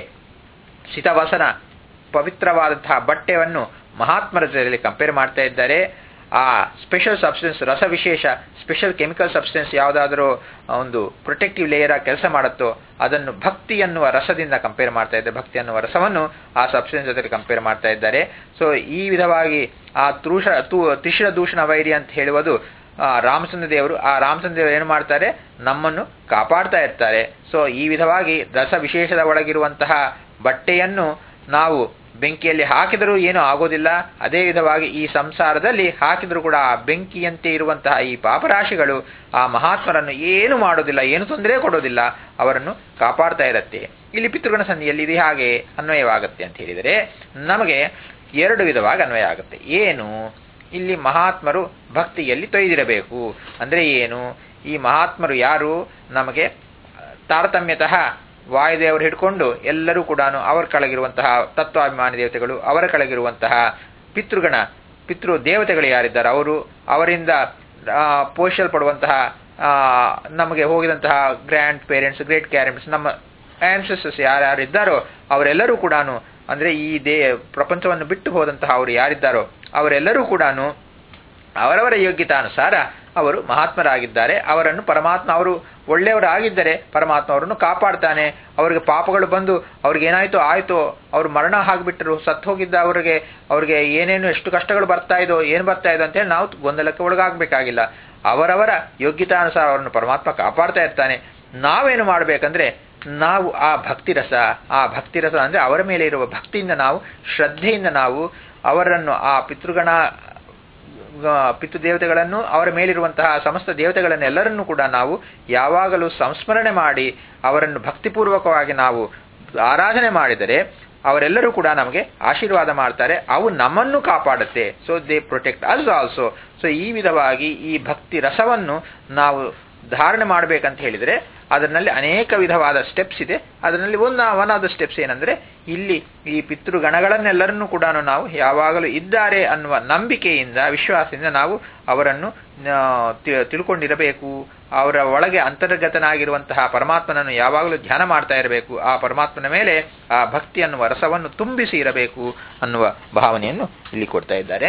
ಶಿತವಸನ ಪವಿತ್ರವಾದಂತಹ ಬಟ್ಟೆಯನ್ನು ಮಹಾತ್ಮರ ಜೊತೆಯಲ್ಲಿ ಕಂಪೇರ್ ಮಾಡ್ತಾ ಇದ್ದಾರೆ ಆ ಸ್ಪೆಷಲ್ ಸಬ್ಸ್ಟೆನ್ಸ್ ರಸ ವಿಶೇಷ ಸ್ಪೆಷಲ್ ಕೆಮಿಕಲ್ ಸಬ್ಸ್ಟೆನ್ಸ್ ಯಾವುದಾದ್ರೂ ಒಂದು ಪ್ರೊಟೆಕ್ಟಿವ್ ಲೇಯರ್ ಆಗಿ ಕೆಲಸ ಮಾಡುತ್ತೋ ಅದನ್ನು ಭಕ್ತಿ ಅನ್ನುವ ರಸದಿಂದ ಕಂಪೇರ್ ಮಾಡ್ತಾ ಇದ್ದಾರೆ ಭಕ್ತಿ ಅನ್ನುವ ರಸವನ್ನು ಆ ಸಬ್ಸ್ಟೆನ್ಸ್ ಜೊತೆ ಕಂಪೇರ್ ಮಾಡ್ತಾ ಇದ್ದಾರೆ ಸೊ ಈ ವಿಧವಾಗಿ ಆ ತೃಷ ತ್ರಿಶಿರ ದೂಷಣ ವೈರಿ ಅಂತ ಹೇಳುವುದು ರಾಮಚಂದ್ರ ದೇವರು ಆ ರಾಮಚಂದ್ರ ದೇವರು ಏನು ಮಾಡ್ತಾರೆ ನಮ್ಮನ್ನು ಕಾಪಾಡ್ತಾ ಇರ್ತಾರೆ ಸೊ ಈ ವಿಧವಾಗಿ ರಸ ವಿಶೇಷದ ಒಳಗಿರುವಂತಹ ಬಟ್ಟೆಯನ್ನು ನಾವು ಬೆಂಕಿಯಲ್ಲಿ ಹಾಕಿದರೂ ಏನೂ ಆಗೋದಿಲ್ಲ ಅದೇ ವಿಧವಾಗಿ ಈ ಸಂಸಾರದಲ್ಲಿ ಹಾಕಿದರೂ ಕೂಡ ಆ ಬೆಂಕಿಯಂತೆ ಇರುವಂತಹ ಈ ಪಾಪರಾಶಿಗಳು ಆ ಮಹಾತ್ಮರನ್ನು ಏನು ಮಾಡೋದಿಲ್ಲ ಏನು ತೊಂದರೆ ಕೊಡೋದಿಲ್ಲ ಅವರನ್ನು ಕಾಪಾಡ್ತಾ ಇರತ್ತೆ ಇಲ್ಲಿ ಪಿತೃಗಣ ಸಂಧಿಯಲ್ಲಿ ಇದು ಹಾಗೆ ಅನ್ವಯವಾಗುತ್ತೆ ಅಂತ ಹೇಳಿದರೆ ನಮಗೆ ಎರಡು ವಿಧವಾಗಿ ಅನ್ವಯ ಆಗುತ್ತೆ ಏನು ಇಲ್ಲಿ ಮಹಾತ್ಮರು ಭಕ್ತಿಯಲ್ಲಿ ತೊಯ್ದಿರಬೇಕು ಅಂದ್ರೆ ಏನು ಈ ಮಹಾತ್ಮರು ಯಾರು ನಮಗೆ ತಾರತಮ್ಯತಃ ವಾಯುದೇವರು ಹಿಡ್ಕೊಂಡು ಎಲ್ಲರೂ ಕೂಡ ಅವರ ಕೆಳಗಿರುವಂತಹ ತತ್ವಾಭಿಮಾನಿ ದೇವತೆಗಳು ಅವರ ಕೆಳಗಿರುವಂತಹ ಪಿತೃಗಣ ಪಿತೃ ದೇವತೆಗಳು ಯಾರಿದ್ದಾರೆ ಅವರು ಅವರಿಂದ ಪೋಷಿಸಲ್ಪಡುವಂತಹ ನಮಗೆ ಹೋಗಿದಂತಹ ಗ್ರ್ಯಾಂಡ್ ಪೇರೆಂಟ್ಸ್ ಗ್ರೇಟ್ ಕ್ಯಾರೆಂಟ್ಸ್ ನಮ್ಮ ಆನ್ಸೆಸಸ್ ಯಾರ್ಯಾರು ಇದ್ದಾರೋ ಅವರೆಲ್ಲರೂ ಕೂಡ ಅಂದ್ರೆ ಈ ದೇ ಪ್ರಪಂಚವನ್ನು ಬಿಟ್ಟು ಹೋದಂತಹ ಅವರು ಯಾರಿದ್ದಾರೋ ಅವರೆಲ್ಲರೂ ಕೂಡ ಅವರವರ ಯೋಗ್ಯತಾನುಸಾರ ಅವರು ಮಹಾತ್ಮರಾಗಿದ್ದಾರೆ ಅವರನ್ನು ಪರಮಾತ್ಮ ಅವರು ಒಳ್ಳೆಯವರಾಗಿದ್ದರೆ ಪರಮಾತ್ಮ ಅವರನ್ನು ಕಾಪಾಡ್ತಾನೆ ಅವರಿಗೆ ಪಾಪಗಳು ಬಂದು ಅವ್ರಿಗೆ ಏನಾಯ್ತು ಆಯ್ತು ಅವರು ಮರಣ ಆಗಿಬಿಟ್ಟರು ಸತ್ತು ಹೋಗಿದ್ದ ಅವರಿಗೆ ಅವ್ರಿಗೆ ಏನೇನು ಎಷ್ಟು ಕಷ್ಟಗಳು ಬರ್ತಾ ಇದೋ ಏನು ಬರ್ತಾ ಇದೋ ಅಂತೇಳಿ ನಾವು ಗೊಂದಲಕ್ಕೆ ಒಳಗಾಗಬೇಕಾಗಿಲ್ಲ ಅವರವರ ಯೋಗ್ಯತಾನುಸಾರ ಅವರನ್ನು ಪರಮಾತ್ಮ ಕಾಪಾಡ್ತಾ ಇರ್ತಾನೆ ನಾವೇನು ಮಾಡಬೇಕಂದ್ರೆ ನಾವು ಆ ಭಕ್ತಿ ರಸ ಆ ಭಕ್ತಿ ರಸ ಅಂದ್ರೆ ಅವರ ಮೇಲೆ ಇರುವ ಭಕ್ತಿಯಿಂದ ನಾವು ಶ್ರದ್ಧೆಯಿಂದ ನಾವು ಅವರನ್ನು ಆ ಪಿತೃಗಣ ಪಿತೃ ದೇವತೆಗಳನ್ನು ಅವರ ಮೇಲಿರುವಂತಹ ಸಮಸ್ತ ದೇವತೆಗಳನ್ನು ಎಲ್ಲರನ್ನೂ ಕೂಡ ನಾವು ಯಾವಾಗಲೂ ಸಂಸ್ಮರಣೆ ಮಾಡಿ ಅವರನ್ನು ಭಕ್ತಿಪೂರ್ವಕವಾಗಿ ನಾವು ಆರಾಧನೆ ಮಾಡಿದರೆ ಅವರೆಲ್ಲರೂ ಕೂಡ ನಮಗೆ ಆಶೀರ್ವಾದ ಮಾಡ್ತಾರೆ ಅವು ನಮ್ಮನ್ನು ಕಾಪಾಡುತ್ತೆ so they protect us also so ಈ ವಿಧವಾಗಿ ಈ ಭಕ್ತಿ ರಸವನ್ನು ನಾವು ಧಾರಣೆ ಮಾಡಬೇಕಂತ ಹೇಳಿದರೆ ಅದರಲ್ಲಿ ಅನೇಕ ವಿಧವಾದ ಸ್ಟೆಪ್ಸ್ ಇದೆ ಅದರಲ್ಲಿ ಒಂದು ಒನ್ ಆಫ್ ದ ಸ್ಟೆಪ್ಸ್ ಏನಂದ್ರೆ ಇಲ್ಲಿ ಈ ಪಿತೃಗಣಗಳನ್ನೆಲ್ಲರನ್ನೂ ಕೂಡ ನಾವು ಯಾವಾಗಲೂ ಇದ್ದಾರೆ ಅನ್ನುವ ನಂಬಿಕೆಯಿಂದ ವಿಶ್ವಾಸದಿಂದ ನಾವು ಅವರನ್ನು ತಿಳ್ಕೊಂಡಿರಬೇಕು ಅವರ ಒಳಗೆ ಅಂತರ್ಗತನಾಗಿರುವಂತಹ ಪರಮಾತ್ಮನನ್ನು ಯಾವಾಗಲೂ ಧ್ಯಾನ ಮಾಡ್ತಾ ಇರಬೇಕು ಆ ಪರಮಾತ್ಮನ ಮೇಲೆ ಆ ಭಕ್ತಿ ಅನ್ನುವ ರಸವನ್ನು ತುಂಬಿಸಿ ಇರಬೇಕು ಅನ್ನುವ ಭಾವನೆಯನ್ನು ಇಲ್ಲಿ ಕೊಡ್ತಾ ಇದ್ದಾರೆ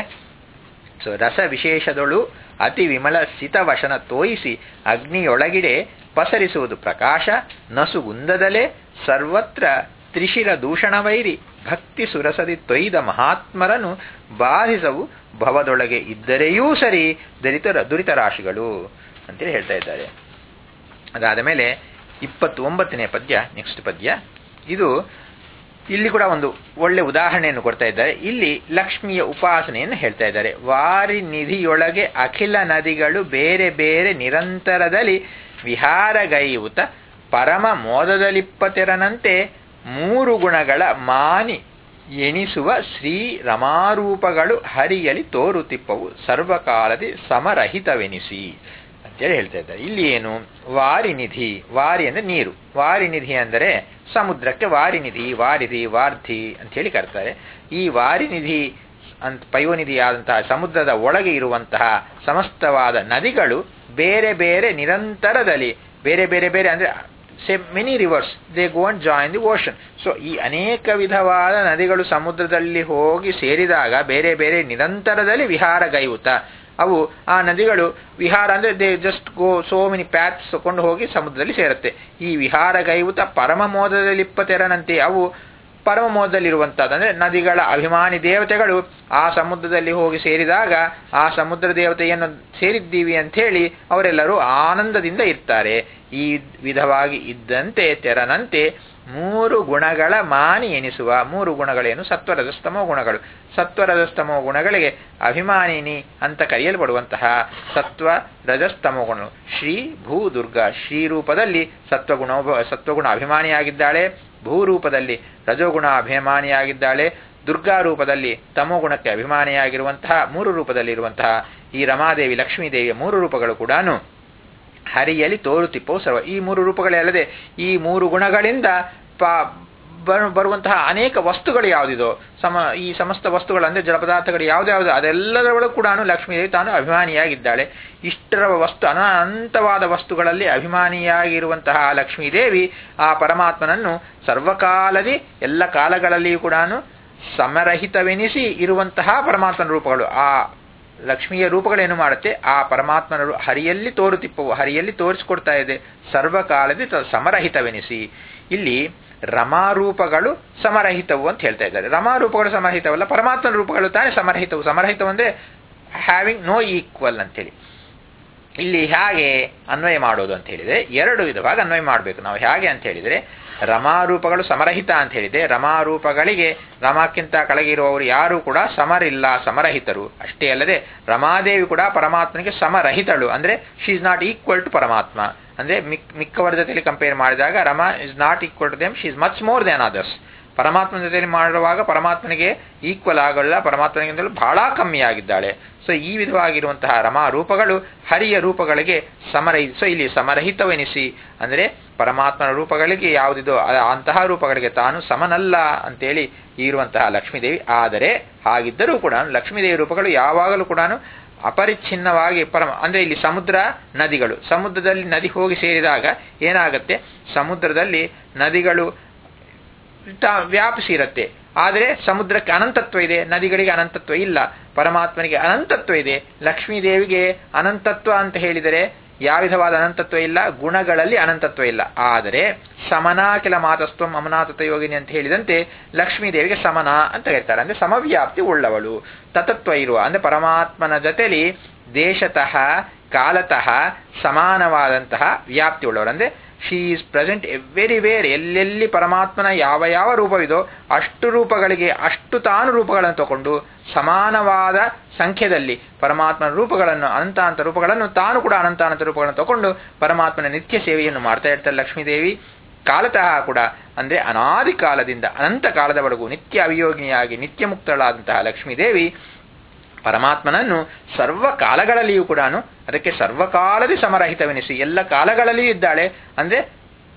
ಸೊ ರಸ ವಿಶೇಷದಳು ಅತಿ ವಿಮಲ ಸಿತವಶನ ತೋಯಿಸಿ ಅಗ್ನಿಯೊಳಗಿಡೆ ಪಸರಿಸುವುದು ಪ್ರಕಾಶ ನಸುಗುಂದದಲೇ ಸರ್ವತ್ರ ತ್ರಿಶಿರ ದೂಷಣವೈರಿ ಭಕ್ತಿ ಸುರಸದಿ ತೊಯ್ದ ಮಹಾತ್ಮರನು ಬಾಧಿಸವು ಭವದೊಳಗೆ ಇದ್ದರೆಯೂ ಸರಿ ದರಿತರ ದುರಿತರಾಶಿಗಳು ಅಂತೇಳಿ ಹೇಳ್ತಾ ಇದ್ದಾರೆ ಅದಾದ ಮೇಲೆ ಇಪ್ಪತ್ತೊಂಬತ್ತನೇ ಪದ್ಯ ನೆಕ್ಸ್ಟ್ ಪದ್ಯ ಇದು ಇಲ್ಲಿ ಕೂಡ ಒಂದು ಒಳ್ಳೆ ಉದಾಹರಣೆಯನ್ನು ಕೊಡ್ತಾ ಇದ್ದಾರೆ ಇಲ್ಲಿ ಲಕ್ಷ್ಮಿಯ ಉಪಾಸನೆಯನ್ನು ಹೇಳ್ತಾ ಇದ್ದಾರೆ ವಾರಿ ನಿಧಿಯೊಳಗೆ ಅಖಿಲ ನದಿಗಳು ಬೇರೆ ಬೇರೆ ನಿರಂತರದಲ್ಲಿ ವಿಹಾರಗೈಯುತ ಪರಮ ಮೋದದಲಿಪ್ಪತೆರನಂತೆ ಮೂರು ಗುಣಗಳ ಮಾನಿ ಎಣಿಸುವ ಶ್ರೀ ರಮಾರೂಪಗಳು ಹರಿಯಲಿ ತೋರುತಿಪ್ಪವು ಸರ್ವಕಾಲದಿ ಸಮರಹಿತವೆನಿಸಿ ಅಂತೇಳಿ ಹೇಳ್ತಾ ಇದ್ದಾರೆ ಇಲ್ಲಿ ಏನು ವಾರಿನಿಧಿ ವಾರಿ ಅಂದ್ರೆ ನೀರು ವಾರಿನಿಧಿ ಅಂದರೆ ಸಮುದ್ರಕ್ಕೆ ವಾರಿನಿಧಿ ವಾರಿಧಿ ವಾರ್ಧಿ ಅಂತ ಹೇಳಿ ಕರ್ತಾರೆ ಈ ವಾರಿನಿಧಿ ಅಂತ ಪಯೋನಿಧಿಯಾದಂತಹ ಸಮುದ್ರದ ಒಳಗೆ ಇರುವಂತಹ ಸಮಸ್ತವಾದ ನದಿಗಳು ಬೇರೆ ಬೇರೆ ನಿರಂತರದಲ್ಲಿ ಬೇರೆ ಬೇರೆ ಬೇರೆ ಅಂದ್ರೆ say many rivers they go and join the ocean so ಈ ಅನೇಕ ವಿಧವಾದ ನದಿಗಳು ಸಮುದ್ರದಲ್ಲಿ ಹೋಗಿ ಸೇರಿದಾಗ ಬೇರೆ ಬೇರೆ ನಿರಂತರದಲ್ಲಿ ವಿಹಾರಗೈಯುತ ಅವು ಆ ನದಿಗಳು ವಿಹಾರ ಅಂದ್ರೆ they just go so many paths ತಕೊಂಡು ಹೋಗಿ ಸಮುದ್ರದಲ್ಲಿ ಸೇರುತ್ತೆ ಈ ವಿಹಾರಗೈಯುತ ಪರಮ ಮೋದದಲ್ಲಿ ಇಪ್ಪತ್ತೆರನಂತೆ ಅವು ಪರಮ ಮೋದದಲ್ಲಿರುವಂತಹದ್ದು ಅಂದ್ರೆ ನದಿಗಳ ಅಭಿಮಾನಿ ದೇವತೆಗಳು ಆ ಸಮುದ್ರದಲ್ಲಿ ಹೋಗಿ ಸೇರಿದಾಗ ಆ ಸಮುದ್ರ ದೇವತೆಯನ್ನು ಸೇರಿದ್ದೀವಿ ಅಂತ ಹೇಳಿ ಅವರೆಲ್ಲರೂ ಆನಂದದಿಂದ ಇರ್ತಾರೆ ಈ ವಿಧವಾಗಿ ಇದ್ದಂತೆ ತೆರನಂತೆ ಮೂರು ಗುಣಗಳ ಮಾನಿ ಎನಿಸುವ ಮೂರು ಗುಣಗಳೇನು ಸತ್ವರಜಸ್ತಮೋ ಗುಣಗಳು ಸತ್ವರಜಸ್ತಮೋ ಗುಣಗಳಿಗೆ ಅಭಿಮಾನಿನಿ ಅಂತ ಕರೆಯಲ್ಪಡುವಂತಹ ಸತ್ವ ರಜಸ್ತಮೋ ಗುಣ ಶ್ರೀ ಭೂ ದುರ್ಗಾ ಶ್ರೀ ರೂಪದಲ್ಲಿ ಸತ್ವಗುಣ ಸತ್ವಗುಣ ಅಭಿಮಾನಿಯಾಗಿದ್ದಾಳೆ ಭೂರೂಪದಲ್ಲಿ ರಜೋಗುಣ ಅಭಿಮಾನಿಯಾಗಿದ್ದಾಳೆ ದುರ್ಗಾ ರೂಪದಲ್ಲಿ ತಮೋಗುಣಕ್ಕೆ ಅಭಿಮಾನಿಯಾಗಿರುವಂತಹ ಮೂರು ರೂಪದಲ್ಲಿರುವಂತಹ ಈ ರಮಾದೇವಿ ಲಕ್ಷ್ಮೀದೇವಿಯ ಮೂರು ರೂಪಗಳು ಕೂಡ ಹರಿಯಲಿ ತೋರುತಿಪ್ಪವು ಸರ್ವ ಈ ಮೂರು ರೂಪಗಳೇ ಅಲ್ಲದೆ ಈ ಮೂರು ಗುಣಗಳಿಂದ ಪ ಬರುವಂತಹ ಅನೇಕ ವಸ್ತುಗಳು ಯಾವುದಿದೋ ಸಮ ಈ ಸಮಸ್ತ ವಸ್ತುಗಳು ಅಂದರೆ ಜಲಪದಾರ್ಥಗಳು ಯಾವುದ್ಯಾವುದು ಅದೆಲ್ಲದರೊಳಗೂ ಕೂಡ ಲಕ್ಷ್ಮೀದೇವಿ ತಾನು ಅಭಿಮಾನಿಯಾಗಿದ್ದಾಳೆ ಇಷ್ಟರ ವಸ್ತು ಅನಂತವಾದ ವಸ್ತುಗಳಲ್ಲಿ ಅಭಿಮಾನಿಯಾಗಿರುವಂತಹ ಲಕ್ಷ್ಮೀದೇವಿ ಆ ಪರಮಾತ್ಮನನ್ನು ಸರ್ವಕಾಲದಿ ಎಲ್ಲ ಕಾಲಗಳಲ್ಲಿಯೂ ಕೂಡ ಸಮರಹಿತವೆನಿಸಿ ಇರುವಂತಹ ಪರಮಾತ್ಮನ ರೂಪಗಳು ಆ ಲಕ್ಷ್ಮಿಯ ರೂಪಗಳೇನು ಮಾಡುತ್ತೆ ಆ ಪರಮಾತ್ಮನ ಹರಿಯಲ್ಲಿ ತೋರುತಿಪ್ಪವು ಹರಿಯಲ್ಲಿ ತೋರಿಸಿಕೊಡ್ತಾ ಇದೆ ಸರ್ವಕಾಲದಿ ಸಮರಹಿತವೆನಿಸಿ ಇಲ್ಲಿ ರಮಾರೂಪಗಳು ಸಮರಹಿತವು ಅಂತ ಹೇಳ್ತಾ ಇದ್ದಾರೆ ರಮಾರೂಪಗಳು ಸಮರಹಿತವಲ್ಲ ಪರಮಾತ್ಮನ ರೂಪಗಳು ತಾನೇ ಸಮರಹಿತವು ಸಮರಹಿತವು ಅಂದ್ರೆ ಹ್ಯಾವಿಂಗ್ ನೋ ಈಕ್ವಲ್ ಅಂತೇಳಿ ಇಲ್ಲಿ ಹೇಗೆ ಅನ್ವಯ ಮಾಡೋದು ಅಂತ ಹೇಳಿದ್ರೆ ಎರಡು ವಿಧವಾಗಿ ಅನ್ವಯ ಮಾಡಬೇಕು ನಾವು ಹೇಗೆ ಅಂತ ಹೇಳಿದ್ರೆ ರಮಾರೂಪಗಳು ಸಮರಹಿತ ಅಂತ ಹೇಳಿದೆ ರಮಾರೂಪಗಳಿಗೆ ರಮಾಕ್ಕಿಂತ ಕೆಳಗಿರುವವರು ಯಾರು ಕೂಡ ಸಮರಿಲ್ಲ ಸಮರಹಿತರು ಅಷ್ಟೇ ಅಲ್ಲದೆ ರಮಾದೇವಿ ಕೂಡ ಪರಮಾತ್ಮನಿಗೆ ಸಮರಹಿತಳು ಅಂದ್ರೆ she is not equal to ಪರಮಾತ್ಮ ಅಂದ್ರೆ ಮಿಕ್ಕವರ ಜೊತೆಯಲ್ಲಿ ಕಂಪೇರ್ ಮಾಡಿದಾಗ Rama is not equal to them she is much more than others ಪರಮಾತ್ಮನ ಜೊತೆಯಲ್ಲಿ ಮಾಡುವಾಗ ಪರಮಾತ್ಮನಿಗೆ ಈಕ್ವಲ್ ಆಗಲ್ಲ ಪರಮಾತ್ಮನಿಗಿಂತಲೂ ಬಹಳ ಕಮ್ಮಿ ಆಗಿದ್ದಾಳೆ ಸೊ ಈ ವಿಧವಾಗಿರುವಂತಹ ರಮಾ ರೂಪಗಳು ಹರಿಯ ರೂಪಗಳಿಗೆ ಸಮರಹಿ ಸೊ ಇಲ್ಲಿ ಸಮರಹಿತವೆನಿಸಿ ಅಂದರೆ ಪರಮಾತ್ಮನ ರೂಪಗಳಿಗೆ ಯಾವುದಿದೋ ಅಂತಹ ರೂಪಗಳಿಗೆ ತಾನು ಸಮನಲ್ಲ ಅಂತೇಳಿ ಇರುವಂತಹ ಲಕ್ಷ್ಮೀದೇವಿ ಆದರೆ ಹಾಗಿದ್ದರೂ ಕೂಡ ಲಕ್ಷ್ಮೀದೇವಿ ರೂಪಗಳು ಯಾವಾಗಲೂ ಕೂಡ ಅಪರಿಚ್ಛಿನ್ನವಾಗಿ ಪರಮ ಅಂದ್ರೆ ಇಲ್ಲಿ ಸಮುದ್ರ ನದಿಗಳು ಸಮುದ್ರದಲ್ಲಿ ನದಿ ಹೋಗಿ ಸೇರಿದಾಗ ಏನಾಗುತ್ತೆ ಸಮುದ್ರದಲ್ಲಿ ನದಿಗಳು ವ್ಯಾಪಿಸಿರುತ್ತೆ ಆದರೆ ಸಮುದ್ರಕ್ಕೆ ಅನಂತತ್ವ ಇದೆ ನದಿಗಳಿಗೆ ಅನಂತತ್ವ ಇಲ್ಲ ಪರಮಾತ್ಮನಿಗೆ ಅನಂತತ್ವ ಇದೆ ಲಕ್ಷ್ಮೀದೇವಿಗೆ ಅನಂತತ್ವ ಅಂತ ಹೇಳಿದರೆ ಯಾವ ವಿಧವಾದ ಅನಂತತ್ವ ಇಲ್ಲ ಗುಣಗಳಲ್ಲಿ ಅನಂತತ್ವ ಇಲ್ಲ ಆದರೆ ಸಮನಾ ಕೆಲ ಮಾತಸ್ತ್ವಂ ಅಮನಾತತ ಯೋಗಿನಿ ಅಂತ ಹೇಳಿದಂತೆ ಲಕ್ಷ್ಮೀದೇವಿಗೆ ಸಮನ ಅಂತ ಹೇಳ್ತಾರೆ ಅಂದ್ರೆ ಸಮವ್ಯಾಪ್ತಿ ಉಳ್ಳವಳು ತತತ್ವ ಇರುವ ಅಂದ್ರೆ ಪರಮಾತ್ಮನ ಜೊತೆಲಿ ದೇಶತಃ ಕಾಲತಃ ಸಮಾನವಾದಂತಹ ವ್ಯಾಪ್ತಿ ಉಳ್ಳವರು ಅಂದ್ರೆ ಶಿ ಈಸ್ ಪ್ರೆಸೆಂಟ್ ಎವ್ರಿವೇರ್ ಎಲ್ಲೆಲ್ಲಿ ಪರಮಾತ್ಮನ ಯಾವ ಯಾವ ರೂಪವಿದೋ ಅಷ್ಟು ರೂಪಗಳಿಗೆ ಅಷ್ಟು ತಾನು ರೂಪಗಳನ್ನು ತಗೊಂಡು ಸಮಾನವಾದ ಸಂಖ್ಯೆಯಲ್ಲಿ ಪರಮಾತ್ಮನ ರೂಪಗಳನ್ನು ಅನಂತಾಂತ ರೂಪಗಳನ್ನು ತಾನು ಕೂಡ ಅನಂತಾನಂತ ರೂಪಗಳನ್ನು ತಗೊಂಡು ಪರಮಾತ್ಮನ ನಿತ್ಯ ಸೇವೆಯನ್ನು ಮಾಡ್ತಾ ಇರ್ತಾರೆ ಲಕ್ಷ್ಮೀದೇವಿ ಕಾಲತಃ ಕೂಡ ಅಂದ್ರೆ ಅನಾದಿ ಕಾಲದಿಂದ ಅನಂತ ಕಾಲದವರೆಗೂ ನಿತ್ಯ ಅವಿಯೋಗಿನಿಯಾಗಿ ನಿತ್ಯ ಮುಕ್ತಳಾದಂತಹ ಲಕ್ಷ್ಮೀದೇವಿ ಪರಮಾತ್ಮನನ್ನು ಸರ್ವ ಕಾಲಗಳಲ್ಲಿಯೂ ಕೂಡ ಅದಕ್ಕೆ ಸರ್ವಕಾಲದಿ ಸಮರಹಿತವೆನಿಸಿ ಎಲ್ಲ ಕಾಲಗಳಲ್ಲಿಯೂ ಇದ್ದಾಳೆ ಅಂದ್ರೆ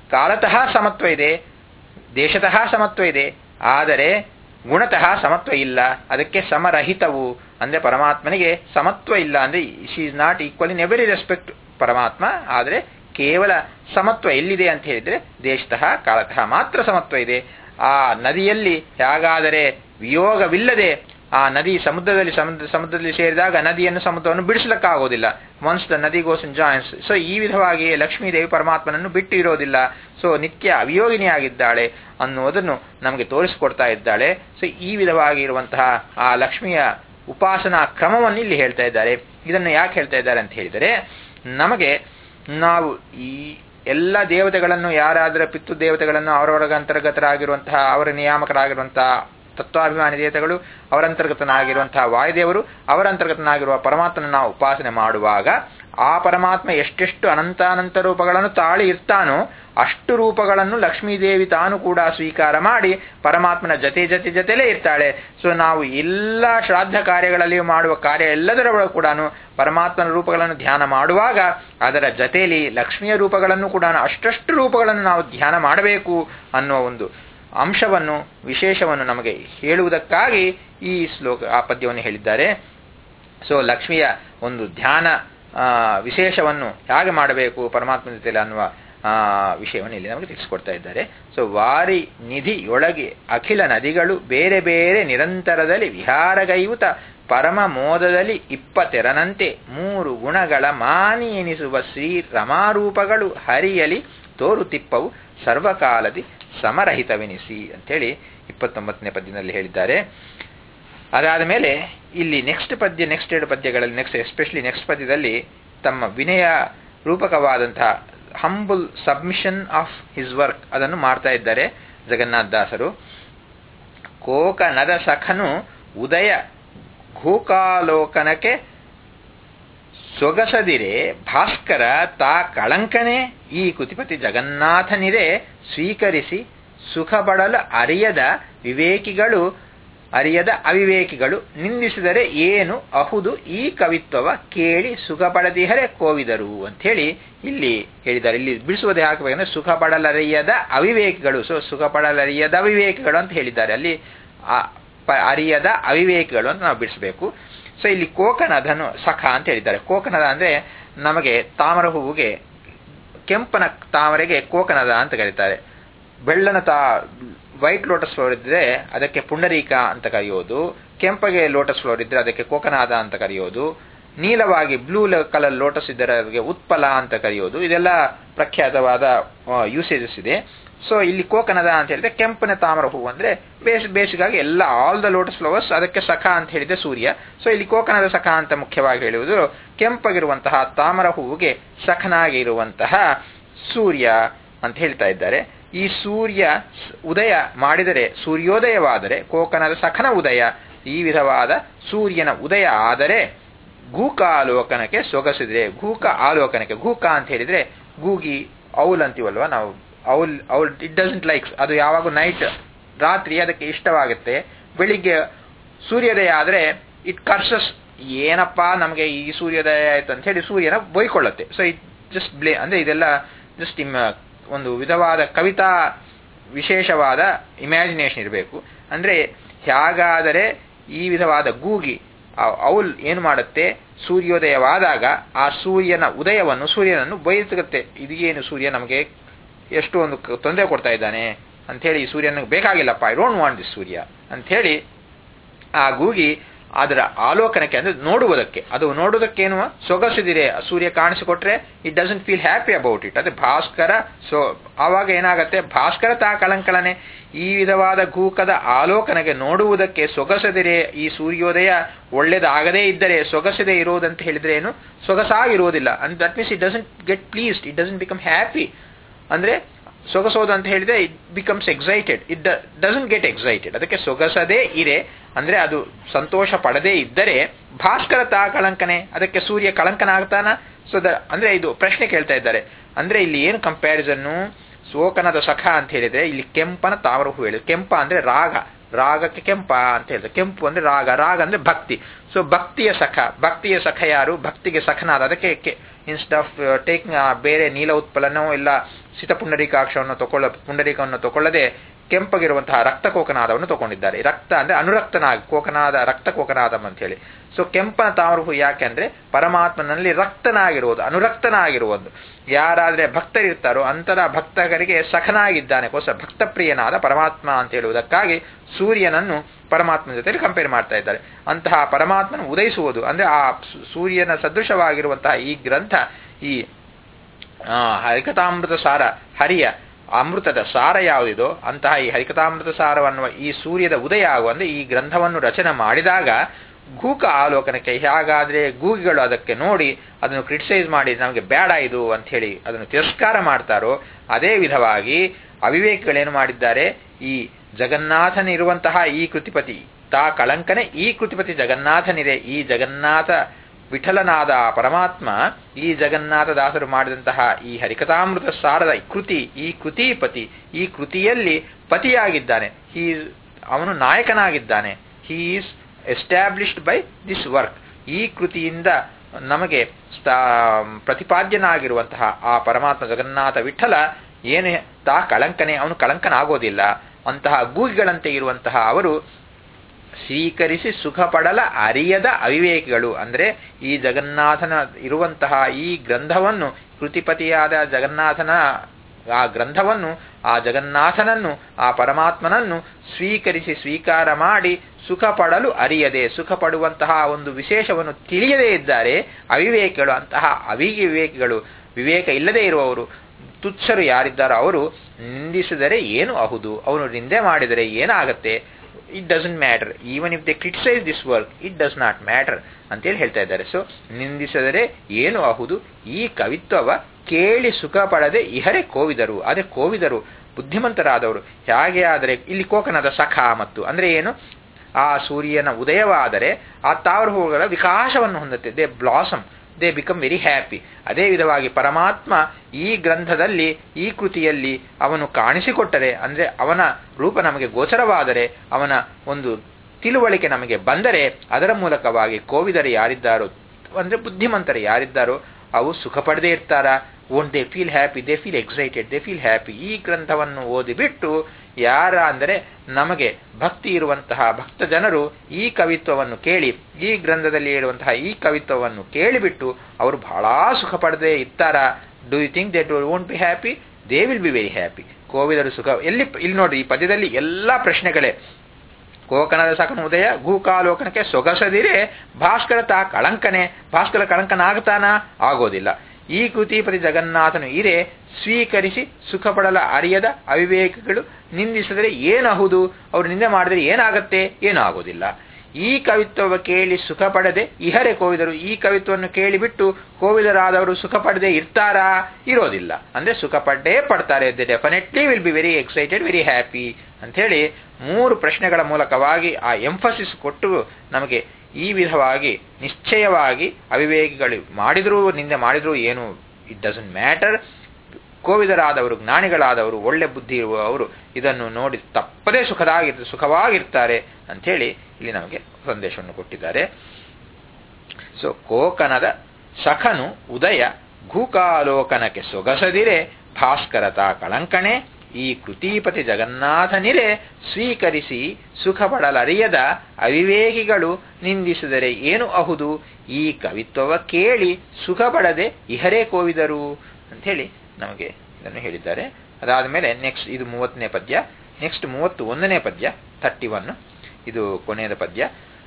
ಕಾಲತಃ ಸಮತ್ವ ಇದೆ ದೇಶತಃ ಸಮತ್ವ ಇದೆ ಆದರೆ ಗುಣತಃ ಸಮತ್ವ ಇಲ್ಲ ಅದಕ್ಕೆ ಸಮರಹಿತವು ಅಂದ್ರೆ ಪರಮಾತ್ಮನಿಗೆ ಸಮತ್ವ ಇಲ್ಲ ಅಂದ್ರೆ she is not equal in every respect ಪರಮಾತ್ಮ ಆದರೆ ಕೇವಲ ಸಮತ್ವ ಎಲ್ಲಿದೆ ಅಂತ ಹೇಳಿದ್ರೆ ದೇಶತಃ ಕಾಲತಃ ಮಾತ್ರ ಸಮತ್ವ ಇದೆ ಆ ನದಿಯಲ್ಲಿ ಹೇಗಾದರೆ ವಿಯೋಗವಿಲ್ಲದೆ ಆ ನದಿ ಸಮುದ್ರದಲ್ಲಿ ಸಮುದ್ರ ಸಮುದ್ರದಲ್ಲಿ ಸೇರಿದಾಗ ನದಿಯನ್ನು ಸಮುದ್ರವನ್ನು ಬಿಡಿಸಲಿಕ್ಕಾಗೋದಿಲ್ಲ ಒನ್ಸ್ ದ ನದಿ ಗೋಸ್ ಇನ್ ಜಾಯಿಂಟ್ಸ್ ಸೊ ಈ ವಿಧವಾಗಿ ಲಕ್ಷ್ಮೀದೇವಿ ಪರಮಾತ್ಮನನ್ನು ಬಿಟ್ಟು ಇರೋದಿಲ್ಲ ಸೊ ನಿತ್ಯ ಅವಿಯೋಗಿನಿಯಾಗಿದ್ದಾಳೆ ಅನ್ನುವುದನ್ನು ನಮಗೆ ತೋರಿಸಿಕೊಡ್ತಾ ಇದ್ದಾಳೆ ಸೊ ಈ ವಿಧವಾಗಿ ಇರುವಂತಹ ಆ ಲಕ್ಷ್ಮಿಯ ಉಪಾಸನಾ ಕ್ರಮವನ್ನು ಇಲ್ಲಿ ಹೇಳ್ತಾ ಇದ್ದಾರೆ ಇದನ್ನು ಯಾಕೆ ಹೇಳ್ತಾ ಇದ್ದಾರೆ ಅಂತ ಹೇಳಿದರೆ ನಮಗೆ ನಾವು ಈ ಎಲ್ಲ ದೇವತೆಗಳನ್ನು ಯಾರಾದರೂ ಪಿತೃ ದೇವತೆಗಳನ್ನು ಅವರವರ ಅಂತರ್ಗತರಾಗಿರುವಂತಹ ಅವರ ನಿಯಾಮಕರಾಗಿರುವಂತಹ ತತ್ವಾಭಿಮಾನಿ ದೇವತೆಗಳು ಅವರಂತರ್ಗತನಾಗಿರುವಂತಹ ವಾಯುದೇವರು ಅವರಂತರ್ಗತನಾಗಿರುವ ಪರಮಾತ್ಮನ ನಾವು ಉಪಾಸನೆ ಮಾಡುವಾಗ ಆ ಪರಮಾತ್ಮ ಎಷ್ಟೆಷ್ಟು ಅನಂತಾನಂತ ರೂಪಗಳನ್ನು ತಾಳಿ ಇರ್ತಾನೋ ಅಷ್ಟು ರೂಪಗಳನ್ನು ಲಕ್ಷ್ಮೀದೇವಿ ತಾನು ಕೂಡ ಸ್ವೀಕಾರ ಮಾಡಿ ಪರಮಾತ್ಮನ ಜತೆ ಜತೆ ಜೊತೆಲೇ ಇರ್ತಾಳೆ ಸೊ ನಾವು ಎಲ್ಲ ಶ್ರಾದ್ದ ಕಾರ್ಯಗಳಲ್ಲಿಯೂ ಮಾಡುವ ಕಾರ್ಯ ಎಲ್ಲದರ ಒಳಗೆ ಕೂಡ ಪರಮಾತ್ಮನ ರೂಪಗಳನ್ನು ಧ್ಯಾನ ಮಾಡುವಾಗ ಅದರ ಜತೆಯಲ್ಲಿ ಲಕ್ಷ್ಮಿಯ ರೂಪಗಳನ್ನು ಕೂಡ ಅಷ್ಟಷ್ಟು ರೂಪಗಳನ್ನು ನಾವು ಧ್ಯಾನ ಮಾಡಬೇಕು ಅನ್ನೋ ಒಂದು ಅಂಶವನ್ನು ವಿಶೇಷವನ್ನು ನಮಗೆ ಹೇಳುವುದಕ್ಕಾಗಿ ಈ ಶ್ಲೋಕ ಆ ಪದ್ಯವನ್ನು ಹೇಳಿದ್ದಾರೆ ಸೊ ಲಕ್ಷ್ಮಿಯ ಒಂದು ಧ್ಯಾನ ವಿಶೇಷವನ್ನು ಹೇಗೆ ಮಾಡಬೇಕು ಪರಮಾತ್ಮ ಜೊತೆಯಲ್ಲಿ ಅನ್ನುವ ವಿಷಯವನ್ನು ಇಲ್ಲಿ ನಮಗೆ ತಿಳಿಸ್ಕೊಡ್ತಾ ಇದ್ದಾರೆ ಸೊ ವಾರಿ ನಿಧಿಯೊಳಗೆ ಅಖಿಲ ನದಿಗಳು ಬೇರೆ ಬೇರೆ ನಿರಂತರದಲ್ಲಿ ವಿಹಾರಗೈಯುತ ಪರಮ ಮೋದದಲ್ಲಿ ಇಪ್ಪತೆರನಂತೆ ಮೂರು ಗುಣಗಳ ಮಾನಿ ಎನಿಸುವ ಶ್ರೀ ರಮಾರೂಪಗಳು ಹರಿಯಲಿ ತೋರುತಿಪ್ಪವು ಸರ್ವಕಾಲದಿ ಸಮರಹಿತವೆನಿಸಿ ಅಂಥೇಳಿ ಇಪ್ಪತ್ತೊಂಬತ್ತನೇ ಪದ್ಯದಲ್ಲಿ ಹೇಳಿದ್ದಾರೆ ಅದಾದ ಮೇಲೆ ಇಲ್ಲಿ ನೆಕ್ಸ್ಟ್ ಪದ್ಯ ನೆಕ್ಸ್ಟ್ ಎರಡು ಪದ್ಯಗಳಲ್ಲಿ ನೆಕ್ಸ್ಟ್ ಎಸ್ಪೆಷಲಿ ನೆಕ್ಸ್ಟ್ ಪದ್ಯದಲ್ಲಿ ತಮ್ಮ ವಿನಯ ರೂಪಕವಾದಂತಹ humble submission of his work ಅದನ್ನು ಮಾಡ್ತಾ ಇದ್ದಾರೆ ಜಗನ್ನಾಥ ದಾಸರು ಕೋಕನದ ಸಖನು ಉದಯ ಘೂಕಾಲೋಕನಕ್ಕೆ ಸೊಗಸದಿರೆ ಭಾಸ್ಕರ ತಾ ಕಳಂಕನೆ ಈ ಕುತಿಪತಿ ಜಗನ್ನಾಥನಿರೆ ಸ್ವೀಕರಿಸಿ ಸುಖಪಡಲು ಅರಿಯದ ವಿವೇಕಿಗಳು ಅರಿಯದ ಅವಿವೇಕಿಗಳು ನಿಂದಿಸಿದರೆ ಏನು ಅಹುದು ಈ ಕವಿತ್ವವ ಕೇಳಿ ಸುಖ ಪಡದಿಹರೆ ಕೋವಿದರು ಅಂಥೇಳಿ ಇಲ್ಲಿ ಹೇಳಿದ್ದಾರೆ ಇಲ್ಲಿ ಬಿಡಿಸುವುದೇ ಹಾಕಬೇಕಂದ್ರೆ ಸುಖ ಪಡಲರಿಯದ ಅವಿವೇಕಿಗಳು ಸೊ ಸುಖ ಪಡಲರಿಯದ ಅವಿವೇಕಿಗಳು ಅಂತ ಹೇಳಿದ್ದಾರೆ ಅಲ್ಲಿ ಅರಿಯದ ಅವಿವೇಕಿಗಳು ಅಂತ ನಾವು ಬಿಡಿಸಬೇಕು ಸೊ ಇಲ್ಲಿ ಕೋಕನದನು ಸಖ ಅಂತ ಹೇಳಿದ್ದಾರೆ ಕೋಕನದ ಅಂದ್ರೆ ನಮಗೆ ತಾಮರ ಹೂವಿಗೆ ಕೆಂಪನ ತಾಮರೆಗೆ ಕೋಕನದ ಅಂತ ಕರೀತಾರೆ ಬೆಳ್ಳನ ತಾ ವೈಟ್ ಲೋಟಸ್ ಫ್ಲೋರ್ ಇದ್ರೆ ಅದಕ್ಕೆ ಪುಂಡರೀಕ ಅಂತ ಕರೆಯೋದು ಕೆಂಪಗೆ ಲೋಟಸ್ ಫ್ಲೋರ್ ಇದ್ರೆ ಅದಕ್ಕೆ ಕೋಕನಾದ ಅಂತ ಕರೆಯೋದು ನೀಲವಾಗಿ ಬ್ಲೂ ಕಲರ್ ಲೋಟಸ್ ಇದ್ದರೆ ಅದಕ್ಕೆ ಉತ್ಪಲ ಅಂತ ಕರೆಯೋದು ಇದೆಲ್ಲ ಪ್ರಖ್ಯಾತವಾದ ಯೂಸೇಜಸ್ ಇದೆ ಸೊ ಇಲ್ಲಿ ಕೋಕನದ ಅಂತ ಹೇಳಿದ್ರೆ ಕೆಂಪನ ತಾಮರ ಹೂವು ಅಂದ್ರೆ ಬೇಸ್ ಬೇಸಿಗಾಗಿ ಎಲ್ಲ ಆಲ್ ದ ಲೋಟಸ್ ಫ್ಲವರ್ಸ್ ಅದಕ್ಕೆ ಸಖ ಅಂತ ಹೇಳಿದೆ ಸೂರ್ಯ ಸೊ ಇಲ್ಲಿ ಕೋಕನದ ಸಖ ಅಂತ ಮುಖ್ಯವಾಗಿ ಹೇಳುವುದು ಕೆಂಪಗಿರುವಂತಹ ತಾಮರ ಹೂವಿಗೆ ಸಖನಾಗಿರುವಂತಹ ಸೂರ್ಯ ಅಂತ ಹೇಳ್ತಾ ಇದ್ದಾರೆ ಈ ಸೂರ್ಯ ಉದಯ ಮಾಡಿದರೆ ಸೂರ್ಯೋದಯವಾದರೆ ಕೋಕನದ ಸಖನ ಉದಯ ಈ ವಿಧವಾದ ಸೂರ್ಯನ ಉದಯ ಆದರೆ ಗೂಕ ಆಲೋಕನಕ್ಕೆ ಸೊಗಸಿದ್ರೆ ಗೂಕ ಆಲೋಕನಕ್ಕೆ ಗೂಕ ಅಂತ ಹೇಳಿದ್ರೆ ಗೂಗಿ ಔಲ್ ಅಂತೀವಲ್ವಾ ನಾವು owl owl it doesn't likes ಅದು ಯಾವಾಗ ನೈಟ್ ರಾತ್ರಿ ಅದಕ್ಕೆ ಇಷ್ಟವಾಗುತ್ತೆ ಬೆಳಿಗ್ಗೆ ಸೂರ್ಯೋದಯ ಆದರೆ ಇಟ್ ಕರ್ಸಸ್ ಏನಪ್ಪಾ ನಮಗೆ ಈ ಸೂರ್ಯೋದಯ ಆಯ್ತು ಅಂತ ಹೇಳಿ ಸೂರ್ಯನ ಬೈಕೊಳ್ಳುತ್ತೆ ಸೊ ಇಟ್ ಜಸ್ಟ್ ಬ್ಲೇ ಅಂದ್ರೆ ಇದೆಲ್ಲ ಜಸ್ಟ್ ಇಮ್ ಒಂದು ವಿಧವಾದ ಕವಿತಾ ವಿಶೇಷವಾದ ಇಮ್ಯಾಜಿನೇಷನ್ ಇರಬೇಕು ಅಂದ್ರೆ ಹೇಗಾದರೆ ಈ ವಿಧವಾದ ಗೂಗಿ ಔಲ್ ಏನು ಮಾಡುತ್ತೆ ಸೂರ್ಯೋದಯವಾದಾಗ ಆ ಸೂರ್ಯನ ಉದಯವನ್ನು ಸೂರ್ಯನನ್ನು ಬಯಸುತ್ತೆ ಇದು ಏನು ಸೂರ್ಯ ನಮಗೆ ಎಷ್ಟು ಒಂದು ತೊಂದರೆ ಕೊಡ್ತಾ ಇದ್ದಾನೆ ಅಂಥೇಳಿ ಈ ಸೂರ್ಯನಿಗೆ ಬೇಕಾಗಿಲ್ಲಪ್ಪ ಐ ಡೋಂಟ್ ವಾಂಟ್ ದಿಸ್ ಸೂರ್ಯ ಅಂಥೇಳಿ ಆ ಗೂಗಿ ಅದರ ಆಲೋಕನಕ್ಕೆ ಅಂದ್ರೆ ನೋಡುವುದಕ್ಕೆ ಅದು ನೋಡುವುದಕ್ಕೇನು ಸೊಗಸಿದಿರೆ ಸೂರ್ಯ ಕಾಣಿಸಿಕೊಟ್ರೆ it doesn't feel happy about it ಅದೇ ಭಾಸ್ಕರ ಸೊ ಆವಾಗ ಏನಾಗತ್ತೆ ಭಾಸ್ಕರ ತಾ ಕಳಂಕಳನೆ ಈ ವಿಧವಾದ ಗೂಕದ ಆಲೋಕನಗೆ ನೋಡುವುದಕ್ಕೆ ಸೊಗಸದಿರೆ ಈ ಸೂರ್ಯೋದಯ ಒಳ್ಳೇದಾಗದೇ ಇದ್ದರೆ ಸೊಗಸದೆ ಇರುವುದಂತ ಹೇಳಿದ್ರೆ ಏನು ಸೊಗಸಾಗಿರುವುದಿಲ್ಲ and that means it doesn't get pleased it doesn't become happy ಅಂದ್ರೆ ಸೊಗಸೋದು ಅಂತ ಹೇಳಿದ್ರೆ it becomes excited it doesn't get excited ಅದಕ್ಕೆ ಸೊಗಸದೇ ಇದೆ ಅಂದ್ರೆ ಅದು ಸಂತೋಷ ಪಡದೇ ಇದ್ದರೆ ಭಾಸ್ಕರ ತಾ ಕಳಂಕನೆ ಅದಕ್ಕೆ ಸೂರ್ಯ ಕಳಂಕನಾಗ್ತಾನ ಸೊ ದ ಅಂದ್ರೆ ಇದು ಪ್ರಶ್ನೆ ಕೇಳ್ತಾ ಇದ್ದಾರೆ ಅಂದ್ರೆ ಇಲ್ಲಿ ಏನು ಕಂಪ್ಯಾರಿಸನ್ನು ಸೋಕನದ ಸಖ ಅಂತ ಹೇಳಿದ್ರೆ ಇಲ್ಲಿ ಕೆಂಪನ ತಾವರ ಹೂ ಹೇಳಿದ್ರು ಕೆಂಪ ಅಂದ್ರೆ ರಾಗ ರಾಗಕ್ಕೆ ಕೆಂಪ ಅಂತ ಹೇಳಿದ್ರೆ ಕೆಂಪು ಅಂದ್ರೆ ರಾಗ ರಾಗ ಅಂದ್ರೆ ಭಕ್ತಿ ಸೊ ಭಕ್ತಿಯ ಸಖ ಭಕ್ತಿಯ ಸಖ ಯಾರು ಭಕ್ತಿಗೆ ಸಖನಾದ ಅದಕ್ಕೆ ಇನ್ಸ್ಟೆಡ್ ಆಫ್ ಟೇಕಿಂಗ್ ಬೇರೆ ನೀಲ ಉತ್ಪಲನೋ ಇಲ್ಲ ಸಿತ ಪುಂಡರೀಕಾಕ್ಷವನ್ನು ತಗೊಳ್ಳ ಪುಂಡರೀಕವನ್ನು ತಗೊಳ್ಳದೆ ಕೆಂಪಗಿರುವಂತಹ ರಕ್ತ ಕೋಕನಾದವನ್ನು ತಗೊಂಡಿದ್ದಾರೆ ರಕ್ತ ಅಂದ್ರೆ ಅನುರಕ್ತನಾಗಿ ಕೋಕನಾದ ರಕ್ತ ಕೋಕನಾದಂ ಅಂತ ಹೇಳಿ ಸೊ ಕೆಂಪನ ತಾಮ್ರಹೂ ಯಾಕೆ ಅಂದ್ರೆ ಪರಮಾತ್ಮನಲ್ಲಿ ರಕ್ತನಾಗಿರುವುದು ಅನುರಕ್ತನಾಗಿರುವುದು ಯಾರಾದ್ರೆ ಭಕ್ತರಿರ್ತಾರೋ ಅಂತರ ಭಕ್ತರಿಗೆ ಸಖನಾಗಿದ್ದಾನೆ ಕೋಸ ಭಕ್ತಪ್ರಿಯನಾದ ಪರಮಾತ್ಮ ಅಂತ ಹೇಳುವುದಕ್ಕಾಗಿ ಸೂರ್ಯನನ್ನು ಪರಮಾತ್ಮನ ಜೊತೆಲಿ ಕಂಪೇರ್ ಮಾಡ್ತಾ ಇದ್ದಾರೆ ಅಂತಹ ಪರಮಾತ್ಮನ ಉದಯಿಸುವುದು ಅಂದ್ರೆ ಆ ಸೂರ್ಯನ ಸದೃಶವಾಗಿರುವಂತಹ ಈ ಗ್ರಂಥ ಈ ಹರಿಕತಾಮೃತ ಸಾರ ಹರಿಯ ಅಮೃತದ ಸಾರ ಯಾವುದಿದೋ ಅಂತಹ ಈ ಹರಿಕತಾಮೃತ ಸಾರವನ್ನುವ ಈ ಸೂರ್ಯದ ಉದಯ ಆಗುವ ಅಂದ್ರೆ ಈ ಗ್ರಂಥವನ್ನು ರಚನೆ ಮಾಡಿದಾಗ ಗೂಕ ಆಲೋಕನಕ್ಕೆ ಹೇಗಾದ್ರೆ ಗೂಗಿಗಳು ಅದಕ್ಕೆ ನೋಡಿ ಅದನ್ನು ಕ್ರಿಟಿಸೈಸ್ ಮಾಡಿ ನಮಗೆ ಬೇಡ ಇದು ಅಂತ ಹೇಳಿ ಅದನ್ನು ತಿರಸ್ಕಾರ ಮಾಡ್ತಾರೋ ಅದೇ ವಿಧವಾಗಿ ಅವಿವೇಕಿಗಳೇನು ಮಾಡಿದ್ದಾರೆ ಈ ಜಗನ್ನಾಥನಿರುವಂತಹ ಈ ಕೃತಿಪತಿ ತಾ ಕಳಂಕನೆ ಈ ಕೃತಿಪತಿ ಜಗನ್ನಾಥನಿದೆ ಈ ಜಗನ್ನಾಥ ವಿಠಲನಾದ ಪರಮಾತ್ಮ ಈ ಜಗನ್ನಾಥ ದಾಸರು ಮಾಡಿದಂತಹ ಈ ಹರಿಕಥಾಮೃತ ಸಾರದ ಕೃತಿ ಈ ಕೃತಿಪತಿ ಈ ಕೃತಿಯಲ್ಲಿ ಪತಿಯಾಗಿದ್ದಾನೆ ಹೀ ಅವನು ನಾಯಕನಾಗಿದ್ದಾನೆ he is established by this work ಈ ಕೃತಿಯಿಂದ ನಮಗೆ ಪ್ರತಿಪಾದ್ಯನಾಗಿರುವಂತಹ ಆ ಪರಮಾತ್ಮ ಜಗನ್ನಾಥ ವಿಠಲ ಏನು ತಾ ಕಳಂಕನೆ ಅವನು ಕಳಂಕನಾಗೋದಿಲ್ಲ ಅಂತಹ ಗೂಗಿಗಳಂತೆ ಇರುವಂತಹ ಅವರು ಸ್ವೀಕರಿಸಿ ಸುಖ ಪಡಲ ಅರಿಯದ ಅವಿವೇಕಿಗಳು ಅಂದ್ರೆ ಈ ಜಗನ್ನಾಥನ ಇರುವಂತಹ ಈ ಗ್ರಂಥವನ್ನು ಕೃತಿಪತಿಯಾದ ಜಗನ್ನಾಥನ ಆ ಗ್ರಂಥವನ್ನು ಆ ಜಗನ್ನಾಥನನ್ನು ಆ ಪರಮಾತ್ಮನನ್ನು ಸ್ವೀಕರಿಸಿ ಸ್ವೀಕಾರ ಮಾಡಿ ಸುಖ ಪಡಲು ಅರಿಯದೆ ಸುಖ ಪಡುವಂತಹ ಒಂದು ವಿಶೇಷವನ್ನು ತಿಳಿಯದೇ ಇದ್ದಾರೆ ಅವಿವೇಕಿಗಳು ಅಂತಹ ಅವಿವೇಕಿಗಳು ವಿವೇಕ ಇಲ್ಲದೆ ಇರುವವರು ತುಚ್ಛರು ಯಾರಿದ್ದಾರೋ ಅವರು ನಿಂದಿಸಿದರೆ ಏನು ಅಹುದು ಅವನು ನಿಂದೆ ಮಾಡಿದರೆ ಏನಾಗತ್ತೆ it doesn't matter even if they criticise this work it does not matter ಅಂತೇಳಿ ಹೇಳ್ತಾ ಇದ್ದಾರೆ ಸೊ ನಿಂದಿಸಿದರೆ ಏನು ಅಹುದು ಈ ಕವಿತ್ವವ ಕೇಳಿ ಸುಖ ಪಡದೆ ಇಹರೆ ಕೋವಿದರು ಅದೇ ಕೋವಿದರು ಬುದ್ಧಿಮಂತರಾದವರು ಹೇಗೆ ಆದರೆ ಇಲ್ಲಿ ಕೋಕನದ ಸಖ ಮತ್ತು ಅಂದ್ರೆ ಏನು ಆ ಸೂರ್ಯನ ಉದಯವಾದರೆ ಆ ತಾವರ ಹೂವುಗಳ ವಿಕಾಸವನ್ನು ಹೊಂದುತ್ತೆ they blossom they become very happy ಅದೇ ವಿಧವಾಗಿ ಪರಮಾತ್ಮ ಈ ಗ್ರಂಥದಲ್ಲಿ ಈ ಕೃತಿಯಲ್ಲಿ ಅವನು ಕಾಣಿಸಿಕೊಟ್ಟರೆ ಅಂದ್ರೆ ಅವನ ರೂಪ ನಮಗೆ ಗೋಚರವಾದರೆ ಅವನ ಒಂದು ತಿಳುವಳಿಕೆ ನಮಗೆ ಬಂದರೆ ಅದರ ಮೂಲಕವಾಗಿ ಕೋವಿದರು ಯಾರಿದ್ದಾರೋ ಅಂದ್ರೆ ಬುದ್ಧಿಮಂತರು ಯಾರಿದ್ದಾರೋ ಅವು ಸುಖ ಪಡೆದೇ ಇರ್ತಾರ own they feel happy they feel excited they feel happy ಈ ಗ್ರಂಥವನ್ನು ಓದಿಬಿಟ್ಟು ಯಾರ ಅಂದರೆ ನಮಗೆ ಭಕ್ತಿ ಇರುವಂತಹ ಭಕ್ತ ಜನರು ಈ ಕವಿತ್ವವನ್ನು ಕೇಳಿ ಈ ಗ್ರಂಥದಲ್ಲಿ ಇರುವಂತಹ ಈ ಕವಿತ್ವವನ್ನು ಕೇಳಿಬಿಟ್ಟು ಅವರು ಬಹಳ ಸುಖ ಪಡದೆ ಇರ್ತಾರ do you think that won't be happy they will be very happy ಕೋವಿದರು ಸುಖ ಎಲ್ಲಿ ಇಲ್ಲಿ ನೋಡಿ ಈ ಪದ್ಯದಲ್ಲಿ ಎಲ್ಲಾ ಪ್ರಶ್ನೆಗಳೇ ಕೋಕನದ ಸಕನ ಉದಯ ಗೂಕಾಲೋಕನಕ್ಕೆ ಸೊಗಸದಿರೆ ಭಾಸ್ಕರ ತಾ ಕಳಂಕನೆ ಭಾಸ್ಕರ ಕಳಂಕನಾಗ್ತಾನ ಆಗೋದಿಲ್ಲ ಈ ಕೃತಿಪತಿ ಜಗನ್ನಾಥನು ಇರೆ ಸ್ವೀಕರಿಸಿ ಸುಖ ಪಡಲ ಅರಿಯದ ಅವಿವೇಕಗಳು ನಿಂದಿಸಿದರೆ ಏನಾಹುದು ಅವರು ನಿಂದೆ ಮಾಡಿದರೆ ಏನಾಗತ್ತೆ ಏನೂ ಆಗೋದಿಲ್ಲ ಈ ಕವಿತ್ವ ಕೇಳಿ ಸುಖ ಪಡದೆ ಇಹರೆ ಕೋವಿದರು ಈ ಕವಿತ್ವವನ್ನು ಕೇಳಿಬಿಟ್ಟು ಕೋವಿದರಾದವರು ಸುಖ ಪಡದೆ ಇರ್ತಾರಾ ಇರೋದಿಲ್ಲ ಅಂದ್ರೆ ಸುಖ ಪಡ್ಡೇ ಪಡ್ತಾರೆ they definitely will be very excited very happy ಅಂಥೇಳಿ ಮೂರು ಪ್ರಶ್ನೆಗಳ ಮೂಲಕವಾಗಿ ಆ ಎಂಫಸಿಸ್ ಕೊಟ್ಟು ನಮಗೆ ಈ ವಿಧವಾಗಿ ನಿಶ್ಚಯವಾಗಿ ಅವಿವೇಕಿಗಳು ಮಾಡಿದರೂ ನಿಂದೆ ಮಾಡಿದರೂ ಏನು ಇಟ್ ಡಸಂಟ್ ಮ್ಯಾಟರ್ ಕೋವಿದರಾದವರು ಜ್ಞಾನಿಗಳಾದವರು ಒಳ್ಳೆ ಬುದ್ಧಿ ಇರುವವರು ಇದನ್ನು ನೋಡಿ ತಪ್ಪದೇ ಸುಖದಾಗಿ ಸುಖವಾಗಿರ್ತಾರೆ ಅಂಥೇಳಿ ಇಲ್ಲಿ ನಮಗೆ ಸಂದೇಶವನ್ನು ಕೊಟ್ಟಿದ್ದಾರೆ ಸೊ ಕೋಕನದ ಸಖನು ಉದಯ ಘೂಕಾಲೋಕನಕ್ಕೆ ಸೊಗಸದಿರೆ ಭಾಸ್ಕರತ ಕಳಂಕಣೆ ಈ ಕೃತಿಪತಿ ಜಗನ್ನಾಥನಿರೆ ಸ್ವೀಕರಿಸಿ ಸುಖ ಪಡಲರಿಯದ ಅವಿವೇಕಿಗಳು ನಿಂದಿಸಿದರೆ ಏನು ಅಹುದು ಈ ಕವಿತ್ವವ ಕೇಳಿ ಸುಖ ಪಡದೆ ಇಹರೇ ಕೋವಿದರು ಅಂಥೇಳಿ ನಮಗೆ ಇದನ್ನು ಹೇಳಿದ್ದಾರೆ ಅದಾದ ಮೇಲೆ ನೆಕ್ಸ್ಟ್ ಇದು ಮೂವತ್ತನೇ ಪದ್ಯ ನೆಕ್ಸ್ಟ್ ಮೂವತ್ತು ಒಂದನೇ ಪದ್ಯ ಥರ್ಟಿ ಒನ್ ಇದು ಕೊನೆಯದ ಪದ್ಯ